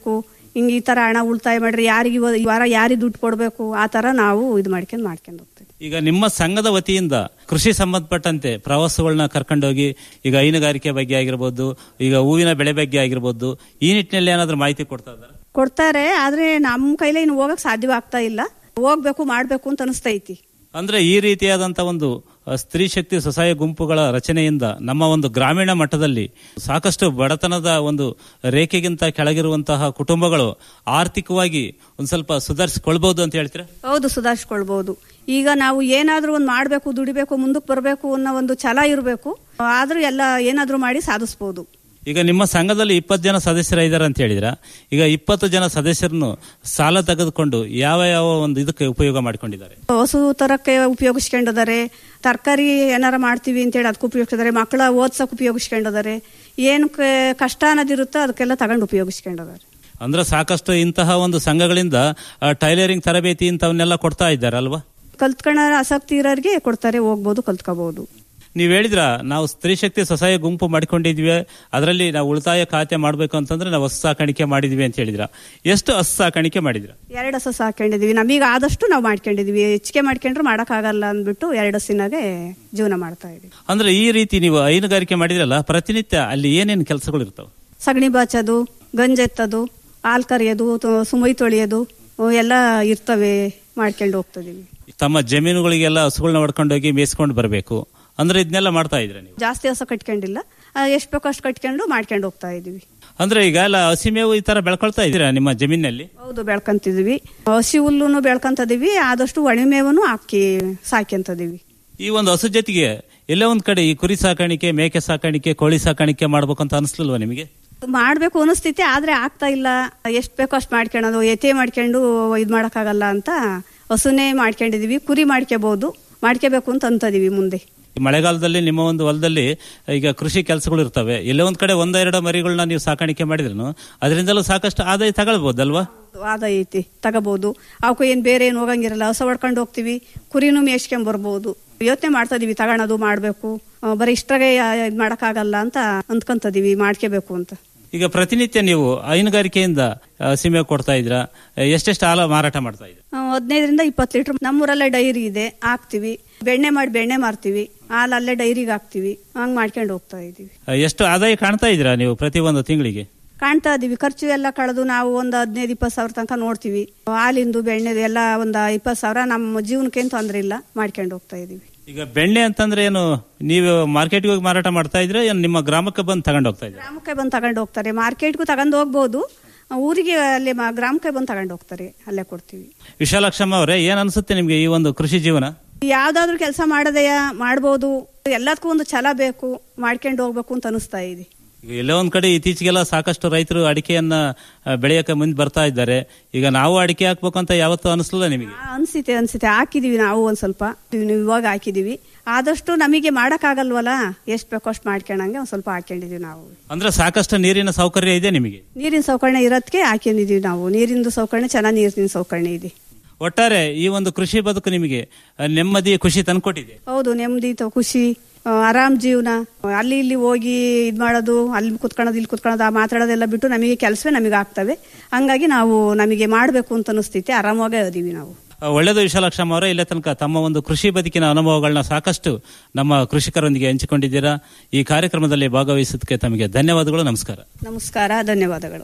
ಹಿಂಗೆ ಈ ತರ ಹಣ ಉಳಿತಾಯ ಮಾಡ್ರಿ ಯಾರಿಗೆ ಇವ- ಈ ವಾರ ಯಾರಿಗೆ ದುಡ್ಡು ಕೊಡಬೇಕು ಆ ತರ ನಾವು ಇದು ಮಾಡ್ಕೊಂಡು ಮಾಡ್ಕೊಂಡು ಹೋಗ್ತೀವಿ ಈಗ ನಿಮ್ಮ ಸಂಘದ ವತಿಯಿಂದ ಕೃಷಿ ಸಂಬಂಧಪಟ್ಟಂತೆ ಪ್ರವಾಸಗಳನ್ನ ಕರ್ಕೊಂಡೋಗಿ ಈಗ ಹೈನುಗಾರಿಕೆ ಬಗ್ಗೆ ಆಗಿರ್ಬೋದು ಈಗ ಹೂವಿನ ಬೆಳೆ ಬಗ್ಗೆ ಆಗಿರ್ಬೋದು ಈ ನಿಟ್ಟಿನಲ್ಲಿ ಏನಾದ್ರೂ ಮಾಹಿತಿ ಕೊಡ್ತಾ ಇದ್ದಾರೆ ಕೊಡ್ತಾರೆ ಆದ್ರೆ ನಮ್ಮ ಕೈಲೇ ಇನ್ನು ಹೋಗಕ್ ಸಾಧ್ಯವಾಗ್ತಾ ಇಲ್ಲ ಹೋಗ್ಬೇಕು ಮಾಡ್ಬೇಕು ಅಂತ ಅನಿಸ್ತೈತಿ ಅಂದ್ರೆ ಈ ರೀತಿಯಾದಂತ ಒಂದು ಅ, ಸ್ತ್ರೀ ಶಕ್ತಿ ಸ್ವಸಹಾಯ ಗುಂಪುಗಳ ರಚನೆಯಿಂದ ನಮ್ಮ ಒಂದು ಗ್ರಾಮೀಣ ಮಟ್ಟದಲ್ಲಿ ಸಾಕಷ್ಟು ಬಡತನದ ಒಂದು ರೇಖೆಗಿಂತ ಕೆಳಗಿರುವಂತಹ ಕುಟುಂಬಗಳು ಆರ್ಥಿಕವಾಗಿ ಒಂದ್ ಸ್ವಲ್ಪ ಸುಧಾರಿಸಿಕೊಳ್ಬಹುದು ಅಂತ ಹೇಳ್ತೀರಾ ಹೌದು ಸುಧಾರಿಸ್ಕೊಳ್ಬಹುದು ಈಗ ನಾವು ಏನಾದ್ರೂ ಒಂದು ಮಾಡ್ಬೇಕು ದುಡಿಬೇಕು ಮುಂದಕ್ಕೆ ಬರಬೇಕು ಅನ್ನೋ ಒಂದು ಛಲ ಇರಬೇಕು ಆದ್ರೂ ಎಲ್ಲ ಏನಾದ್ರೂ ಮಾಡಿ ಸಾಧಿಸ್ಬೋದು ಈಗ ನಿಮ್ಮ ಸಂಘದಲ್ಲಿ ಇಪ್ಪತ್ತು ಜನ ಸದಸ್ಯರ ಇದ್ದಾರೆ ಅಂತ ಹೇಳಿದ್ರ ಈಗ ಇಪ್ಪತ್ತು ಜನ ಸದಸ್ಯರನ್ನು ಸಾಲ ತೆಗೆದುಕೊಂಡು ಯಾವ ಯಾವ ಒಂದು ಇದಕ್ಕೆ ಉಪಯೋಗ ಮಾಡಿಕೊಂಡಿದ್ದಾರೆ ಹಸು ತರಕ್ಕೆ ಉಪಯೋಗಿಸ್ಕೊಂಡಿದ್ದಾರೆ ತರಕಾರಿ ಏನಾರ ಮಾಡ್ತೀವಿ ಅಂತೇಳಿ ಅದಕ್ಕೆ ಉಪಯೋಗಿಸಿದ್ದಾರೆ ಮಕ್ಕಳ ಓದ್ಸಕ್ ಉಪಯೋಗಿಸ್ಕೊಂಡಿದ್ದಾರೆ ಏನು ಕ- ಕಷ್ಟ ಅನ್ನೋದಿರುತ್ತೋ ಅದಕ್ಕೆಲ್ಲ ತಗೊಂಡು ಉಪಯೋಗಿಸ್ಕೊಂಡಿದ್ದಾರೆ ಅಂದ್ರೆ ಸಾಕಷ್ಟು ಇಂತಹ ಒಂದು ಸಂಘಗಳಿಂದ ಆ, ಟೈಲರಿಂಗ್ ತರಬೇತಿ ಇಂಥವನ್ನೆಲ್ಲ ಕೊಡ್ತಾ ಇದ್ದಾರೆ ಅಲ್ವಾ ಕಲ್ತ್ಕೊಳ್ಳೋ ಆಸಕ್ತಿ ಇರೋರಿಗೆ ಕೊಡ್ತಾರೆ ಹೋಗ್ಬೋದು ಕಲ್ತ್ಕೋಬಹುದು ನೀವ್ ಹೇಳಿದ್ರ ನಾವು ಸ್ತ್ರೀ ಶಕ್ತಿ ಸ್ವಸಹಾಯ ಗುಂಪು ಮಾಡ್ಕೊಂಡಿದ್ವಿ ಅದರಲ್ಲಿ ನಾವು ಉಳಿತಾಯ ಖಾತೆ ಮಾಡ್ಬೇಕು ಅಂತಂದ್ರೆ ನಾವು ಹಸು ಸಾಕಾಣಿಕೆ ಮಾಡಿದ್ವಿ ಅಂತ ಹೇಳಿದ್ರ ಎಷ್ಟು ಹಸು ಸಾಕಾಣಿಕೆ ಮಾಡಿದ್ರ ಎರಡು ಹಸು ಸಾಕೊಂಡಿದೀವಿ ನಮಗೆ ಆದಷ್ಟು ನಾವು ಮಾಡ್ಕೊಂಡಿದೀವಿ ಹೆಚ್ಚಿಗೆ ಮಾಡ್ಕೊಂಡ್ರೆ ಮಾಡೋಕ್ಕಾಗಲ್ಲ ಅಂದ್ಬಿಟ್ಟು ಎರಡು ಹಸಿನಾಗೆ ಜೀವನ ಮಾಡ್ತಾ ಇದೀವಿ ಅಂದ್ರೆ ಈ ರೀತಿ ನೀವು ಹೈನುಗಾರಿಕೆ ಮಾಡಿದ್ರಲ್ಲ ಪ್ರತಿನಿತ್ಯ ಅಲ್ಲಿ ಏನೇನು ಕೆಲಸಗಳು ಇರ್ತಾವೆ ಸಗಣಿ ಬಾಚೋದು ಗಂಜೆತ್ತೋದು ಹಾಲು ಕರಿಯೋದು ತ- ಸುಮೈ ತೊಳೆಯೋದು ಅವು ಎಲ್ಲ ಇರ್ತವೆ ಮಾಡ್ಕೊಂಡು ಹೋಗ್ತಿದೀವಿ ತಮ್ಮ ಜಮೀನುಗಳಿಗೆಲ್ಲ ಹಸುಗಳನ್ನ ಹೊಡ್ಕೊಂಡೋಗಿ ಮೇಯಿಸ್ಕೊಂಡು ಬರಬೇಕು ಅಂದ್ರೆ ಇದನ್ನೆಲ್ಲ ಮಾಡ್ತಾ ಇದ್ರೆ ನೀವು ಜಾಸ್ತಿ ಹಸು ಕಟ್ಕೊಂಡಿಲ್ಲ ಎಷ್ಟು ಬೇಕೋ ಅಷ್ಟು ಕಟ್ಕೊಂಡು ಮಾಡ್ಕೊಂಡು ಹೋಗ್ತಾ ಇದೀವಿ ಅಂದ್ರೆ ಈಗ ಎಲ್ಲ ಹಸಿಮೇವು ಈ ತರ ಬೆಳ್ಕೊಳ್ತಾ ಇದ್ದೀರಾ ನಿಮ್ಮ ಜಮೀನಲ್ಲಿ ಹೌದು ಬೆಳ್ಕೊಂತಿದೀವಿ ಹಸಿ ಹುಲ್ಲುನು ಬೆಳ್ಕೊಂತದೀವಿ ಆದಷ್ಟು ಒಣಮೇವನ್ನು ಹಾಕಿ ಸಾಕ್ಯಂತದೀವಿ ಈ ಒಂದು ಹಸು ಜೊತೆಗೆ ಎಲ್ಲೋ ಒಂದ್ ಕಡೆ ಈ ಕುರಿ ಸಾಕಾಣಿಕೆ ಮೇಕೆ ಸಾಕಾಣಿಕೆ ಕೋಳಿ ಸಾಕಾಣಿಕೆ ಮಾಡ್ಬೇಕು ಅಂತ ಅನಿಸ್ಲಿಲ್ವಾ ನಿಮಗೆ ಮಾಡ್ಬೇಕು ಅನಿಸ್ತೈತಿ ಆದ್ರೆ ಆಗ್ತಾ ಇಲ್ಲ ಎಷ್ಟು ಬೇಕೋ ಅಷ್ಟು ಮಾಡ್ಕೊಳೋದು ಎತೆ ಮಾಡ್ಕೊಂಡು ಇದ್ ಮಾಡಕ್ಕಾಗಲ್ಲ ಅಂತ ಹಸುನೇ ಮಾಡ್ಕೊಂಡಿದೀವಿ ಕುರಿ ಮಾಡ್ಕೋಬಹುದು ಮಾಡ್ಕೋಬೇಕು ಅಂತ ಅಂತದೀವಿ ಮುಂದೆ ಈ ಮಳೆಗಾಲದಲ್ಲಿ ನಿಮ್ಮ ಒಂದು ಹೊಲದಲ್ಲಿ ಈಗ ಕೃಷಿ ಕೆಲಸಗಳು ಇರ್ತವೆ ಎಲ್ಲೋ ಒಂದ್ ಕಡೆ ಒಂದೆರಡು ಮರಿಗಳನ್ನ ನೀವು ಸಾಕಾಣಿಕೆ ಮಾಡಿದ್ರು ಅದರಿಂದಲೂ ಸಾಕಷ್ಟು ಆದಾಯ ತಗೊಳ್ಬಹುದಲ್ವಾ ಆದಾಯ ಐತಿ ತಗೋಬಹುದು ಅವಕ್ಕೂ ಏನ್ ಬೇರೆ ಏನು ಹೋಗಂಗಿರಲ್ಲ ಹಸ ಹೊಡ್ಕೊಂಡು ಹೋಗ್ತಿವಿ ಕುರಿನೂ ಮೇಯ್ಸ್ಕೊಂಡ್ ಬರ್ಬೋದು ಯೋಚನೆ ಮಾಡ್ತಾ ಇದೀವಿ ತಗೊಳೋದು ಮಾಡ್ಬೇಕು ಆ, ಬರೀ ಇಷ್ಟ್ರಾಗೆ ಇದ್ ಮಾಡಕ್ಕಾಗಲ್ಲ ಅಂತ ಅಂದ್ಕೊಂತದೀವಿ ಮಾಡ್ಕೋಬೇಕು ಅಂತ ಈಗ ಪ್ರತಿನಿತ್ಯ ನೀವು ಹೈನುಗಾರಿಕೆಯಿಂದ ಆ, ಸೀಮೆ ಕೊಡ್ತಾ ಇದ್ರ ಎಷ್ಟೆಷ್ಟು ಹಾಲು ಮಾರಾಟ ಮಾಡ್ತಾ ಇದ್ರ ಆ, ಹದಿನೈದರಿಂದ ಇಪ್ಪತ್ತು ಲೀಟರ್ ನಮ್ಮೂರಲ್ಲೇ ಡೈರಿ ಇದೆ ಹಾಕ್ತಿವಿ ಬೆಣ್ಣೆ ಮಾಡಿ ಬೆಣ್ಣೆ ಮಾರ್ತೀವಿ ಹಾಲು ಅಲ್ಲೇ ಡೈರಿಗೆ ಹಾಕ್ತಿವಿ ಹಂಗ್ ಮಾಡ್ಕೊಂಡು ಹೋಗ್ತಾ ಇದೀವಿ ಎಷ್ಟು ಆದಾಯ ಕಾಣ್ತಾ ಇದ್ದೀರಾ ನೀವು ಪ್ರತಿ ಒಂದು ತಿಂಗಳಿಗೆ ಕಾಣ್ತಾ ಇದೀವಿ ಖರ್ಚು ಎಲ್ಲ ಕಳೆದು ನಾವು ಒಂದು ಹದಿನೈದು ಇಪ್ಪತ್ತು ಸಾವಿರ ತನಕ ನೋಡ್ತೀವಿ ಹಾಲಿಂದು ಬೆಣ್ಣೆದು ಎಲ್ಲ ಒಂದು ಇಪ್ಪತ್ತು ಸಾವಿರ ನಮ್ಮ ಜೀವನಕ್ಕೇನು ತೊಂದ್ರೆ ಇಲ್ಲ ಮಾಡ್ಕೊಂಡು ಹೋಗ್ತಾ ಇದೀವಿ ಈಗ ಬೆಣ್ಣೆ ಅಂತಂದ್ರೆ ಏನು ನೀವು ಮಾರ್ಕೆಟ್ಗೆ ಹೋಗಿ ಮಾರಾಟ ಮಾಡ್ತಾ ಇದ್ರೆ ಏನು ನಿಮ್ಮ ಗ್ರಾಮಕ್ಕೆ ಬಂದು ತಗೊಂಡು ಹೋಗ್ತಾ ಇದ್ರೆ ಗ್ರಾಮಕ್ಕೆ ಬಂದು ತಗೊಂಡು ಹೋಗ್ತಾರೆ ಮಾರ್ಕೆಟ್ಗೂ ತಗೊಂಡು ಹೋಗ್ಬೋದು ಊರಿಗೆ ಅಲ್ಲಿ ಮ- ಗ್ರಾಮಕ್ಕೆ ಬಂದು ತಗೊಂಡು ಹೋಗ್ತಾರೆ ಅಲ್ಲೇ ಕೊಡ್ತೀವಿ ವಿಶಾಲಾಕ್ಷಮ್ಮ ಅವರೇ ಏನ್ ಅನ್ಸುತ್ತೆ ನಿಮ್ಗೆ ಈ ಒಂದು ಕೃಷಿ ಜೀವನ ಯಾವ್ದಾದ್ರು ಕೆಲಸ ಮಾಡದೆಯ ಮಾಡ್ಬೋದು ಎಲ್ಲದಕ್ಕೂ ಒಂದು ಛಲ ಬೇಕು ಮಾಡ್ಕೊಂಡು ಹೋಗ್ಬೇಕು ಅಂತ ಅನಿಸ್ತಾ ಇದೆ ಈಗ ಎಲ್ಲೋ ಒಂದ್ ಕಡೆ ಇತ್ತೀಚೆಗೆಲ್ಲ ಸಾಕಷ್ಟು ರೈತರು ಅಡಿಕೆಯನ್ನ ಆ, ಬೆಳೆಯಕ್ಕೆ ಮುಂದೆ ಬರ್ತಾ ಇದ್ದಾರೆ ಈಗ ನಾವು ಅಡಿಕೆ ಹಾಕ್ಬೇಕು ಅಂತ ಯಾವತ್ತೂ ಅನಿಸ್ಲಿಲ್ಲ ನಿಮಗೆ ಆ, ಅನ್ಸಿತೆ ಅನ್ಸಿತೆ ಹಾಕಿದೀವಿ ನಾವು ಒಂದ್ ಸ್ವಲ್ಪ ಇವ್- ಇವಾಗ ಹಾಕಿದೀವಿ ಆದಷ್ಟು ನಮಗೆ ಮಾಡಕ್ಕಾಗಲ್ವಲ್ಲ ಎಷ್ಟ್ ಬೇಕೋ ಅಷ್ಟು ಮಾಡ್ಕೊಂಡಂಗೆ ಒಂದ್ ಸ್ವಲ್ಪ ಹಾಕೊಂಡಿದೀವಿ ನಾವು ಅಂದ್ರೆ ಸಾಕಷ್ಟು ನೀರಿನ ಸೌಕರ್ಯ ಇದೆ ನಿಮಗೆ ನೀರಿನ ಸೌಕರ್ಯ ಇರೋದಕ್ಕೆ ಹಾಕೊಂಡಿದೀವಿ ನಾವು ನೀರಿಂದು ಸೌಕರ್ಯ ಚೆನ್ನಾಗಿ ನೀರಿನ ಸೌಕರ್ಯ ಇದೆ ಒಟ್ಟಾರೆ ಈ ಒಂದು ಕೃಷಿ ಬದುಕು ನಿಮಗೆ ಆ, ನೆಮ್ಮದಿ ಖುಷಿ ತಂದ್ಕೊಟ್ಟಿದೆ ಹೌದು ನೆಮ್ಮದಿ ತ- ಖುಷಿ ಆ, ಆರಾಮ್ ಜೀವನ ಅಲ್ಲಿ ಇಲ್ಲಿ ಹೋಗಿ ಇದ್ ಮಾಡೋದು ಅಲ್ಲಿ ಕುತ್ಕೊಳ್ಳೋದು ಇಲ್ಲಿ ಕುತ್ಕೊಳ್ಳೋದು ಆ ಮಾತಾಡೋದೆಲ್ಲ ಬಿಟ್ಟು ನಮಗೆ ಕೆಲಸವೇ ನಮಗೆ ಆಗ್ತವೆ ಹಂಗಾಗಿ ನಾವು ನಮಗೆ ಮಾಡಬೇಕು ಅಂತ ಅನಿಸ್ತೈತೆ ಆರಾಮಾಗೇ ಅದೀವಿ ನಾವು ಆ, ಒಳ್ಳೆಯದು ವಿಶಾಲಾಕ್ಷಮ್ಮ ಅವರೇ ಇಲ್ಲೇ ತನಕ ತಮ್ಮ ಒಂದು ಕೃಷಿ ಬದುಕಿನ ಅನುಭವಗಳನ್ನ ಸಾಕಷ್ಟು ನಮ್ಮ ಕೃಷಿಕರೊಂದಿಗೆ ಹಂಚಿಕೊಂಡಿದ್ದೀರಾ ಈ ಕಾರ್ಯಕ್ರಮದಲ್ಲಿ ಭಾಗವಹಿಸೋದಕ್ಕೆ ತಮಗೆ ಧನ್ಯವಾದಗಳು ನಮಸ್ಕಾರ ನಮಸ್ಕಾರ ಧನ್ಯವಾದಗಳು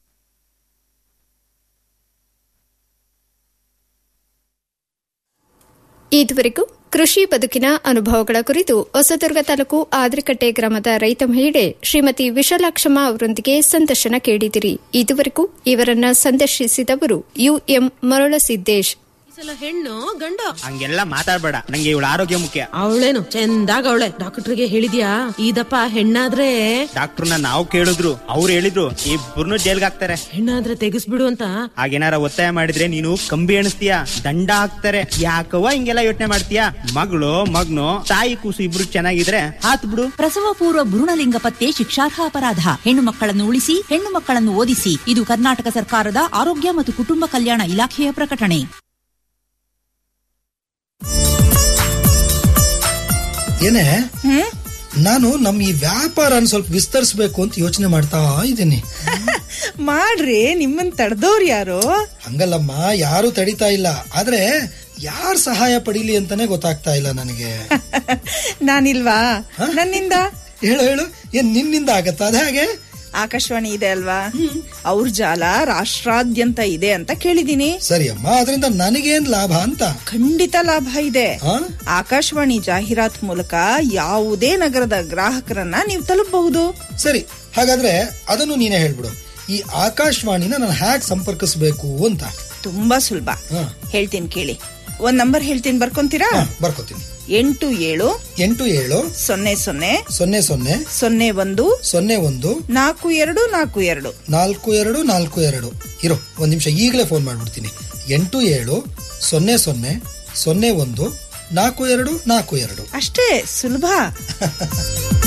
ಇದುವರೆಗೂ ಕೃಷಿ ಬದುಕಿನ ಅನುಭವಗಳ ಕುರಿತು ಹೊಸದುರ್ಗ ತಾಲೂಕು ಆದ್ರಿಕಟ್ಟೆ ಗ್ರಾಮದ ರೈತ ಮಹಿಳೆ ಶ್ರೀಮತಿ ವಿಶಾಲಾಕ್ಷಮ್ಮ ಅವರೊಂದಿಗೆ ಸಂದರ್ಶನ ಕೇಳಿದಿರಿ ಇದುವರೆಗೂ ಇವರನ್ನ ಸಂದರ್ಶಿಸಿದವರು ಯುಎಂ ಮರಳಸಿದ್ದೇಶ್ ಹೆಣ್ಣು ಗಂಡು ಹಂಗೆಲ್ಲ ಮಾತಾಡ್ಬೇಡ ನಂಗೆ ಇವಳ ಆರೋಗ್ಯ ಮುಖ್ಯ ಅವಳೇನು ಚಂದಾಗ ಅವಳೆ ಡಾಕ್ಟರ್ಗೆ ಹೇಳಿದ್ಯಾ ಇದಪ್ಪ ಹೆಣ್ಣಾದ್ರೆ ಡಾಕ್ಟರ್ನ ನಾವು ಕೇಳಿದ್ರು ಅವ್ರು ಹೇಳಿದ್ರು ಇಬ್ಬರನ್ನು ಜೈಲ್ಗೆ ಹಾಕ್ತಾರೆ ಹೆಣ್ಣಾದ್ರೆ ತೆಗಿಸ್ಬಿಡು ಅಂತ ಹಾಗೇನಾರ ಒತ್ತಾಯ ಮಾಡಿದ್ರೆ ನೀನು ಕಂಬಿ ಎಣಿಸ್ತೀಯ ದಂಡ ಹಾಕ್ತಾರೆ ಯಾಕವ್ವ ಹಿಂಗೆಲ್ಲ ಯೋಚನೆ ಮಾಡ್ತೀಯ ಮಗಳು ಮಗ್ನು ತಾಯಿ ಕೂಸು ಇಬ್ರು ಚೆನ್ನಾಗಿದ್ರೆ ಹಾತ್ ಬಿಡು ಪ್ರಸವ ಪೂರ್ವ ಭ್ರೂಣಲಿಂಗ ಪತ್ತೆ ಶಿಕ್ಷಾರ್ಹ ಅಪರಾಧ ಹೆಣ್ಣು ಮಕ್ಕಳನ್ನು ಉಳಿಸಿ ಹೆಣ್ಣು ಮಕ್ಕಳನ್ನು ಓದಿಸಿ ಇದು ಕರ್ನಾಟಕ ಸರ್ಕಾರದ ಆರೋಗ್ಯ ಮತ್ತು ಕುಟುಂಬ ಕಲ್ಯಾಣ ಇಲಾಖೆಯ ಪ್ರಕಟಣೆ ಏನೇ ನಾನು ನಮ್ಮ ಈ ವ್ಯಾಪಾರನ ಸ್ವಲ್ಪ ವಿಸ್ತರಿಸಬೇಕು ಅಂತ ಯೋಚನೆ ಮಾಡ್ತಾ ಇದ್ದೀನಿ ಮಾಡ್ರಿ ನಿಮ್ಮನ್ ತಡೆದವ್ರು ಯಾರು ಹಂಗಲ್ಲಮ್ಮ ಯಾರು ತಡಿತಾ ಇಲ್ಲ ಆದ್ರೆ ಯಾರ್ ಸಹಾಯ ಪಡೀಲಿ ಅಂತಾನೆ ಗೊತ್ತಾಗ್ತಾ ಇಲ್ಲ ನನಗೆ ನಾನಿಲ್ವಾ ನನ್ನಿಂದ ಹೇಳು ಹೇಳು ಏನ್ ನಿನ್ನಿಂದ ಆಗತ್ತಾ ಅದ ಹಾಗೆ ಆಕಾಶವಾಣಿ ಇದೆ ಅಲ್ವಾ ಅವ್ರ ಜಾಲ ರಾಷ್ಟ್ರಾದ್ಯಂತ ಇದೆ ಅಂತ ಕೇಳಿದೀನಿ ಸರಿ ಅಮ್ಮ ಅದರಿಂದ ನನಗೇನ್ ಲಾಭ ಅಂತ ಖಂಡಿತ ಲಾಭ ಇದೆ ಆಕಾಶವಾಣಿ ಜಾಹೀರಾತ್ ಮೂಲಕ ಯಾವುದೇ ನಗರದ ಗ್ರಾಹಕರನ್ನ ನೀವು ತಲುಪಬಹುದು ಸರಿ ಹಾಗಾದ್ರೆ ಅದನ್ನು ನೀನೇ ಹೇಳ್ಬಿಡು ಈ ಆಕಾಶವಾಣಿನ ನಾನು ಹ್ಯಾಕ್ ಸಂಪರ್ಕಿಸಬೇಕು ಅಂತ ತುಂಬಾ ಸುಲಭ ಹೇಳ್ತೀನಿ ಕೇಳಿ ಒಂದ್ ನಂಬರ್ ಹೇಳ್ತೀನಿ ಬರ್ಕೊಂತೀರಾ ಬರ್ಕೋತೀನಿ ಎಂಟು ಏಳು ಎಂಟು ಏಳು ಸೊನ್ನೆ ಸೊನ್ನೆ ಸೊನ್ನೆ ಸೊನ್ನೆ ಸೊನ್ನೆ ಒಂದು ಸೊನ್ನೆ ಒಂದು ನಾಲ್ಕು ಎರಡು ನಾಲ್ಕು ಎರಡು ನಾಲ್ಕು ಎರಡು ನಾಲ್ಕು ಎರಡು ಇರೋ ಒಂದ್ ನಿಮಿಷ ಈಗಲೇ ಫೋನ್ ಮಾಡ್ಬಿಡ್ತೀನಿ ಎಂಟು ಏಳು ಸೊನ್ನೆ ಸೊನ್ನೆ ಸೊನ್ನೆ ಒಂದು ನಾಲ್ಕು ಎರಡು ನಾಲ್ಕು ಎರಡು ಅಷ್ಟೇ ಸುಲಭ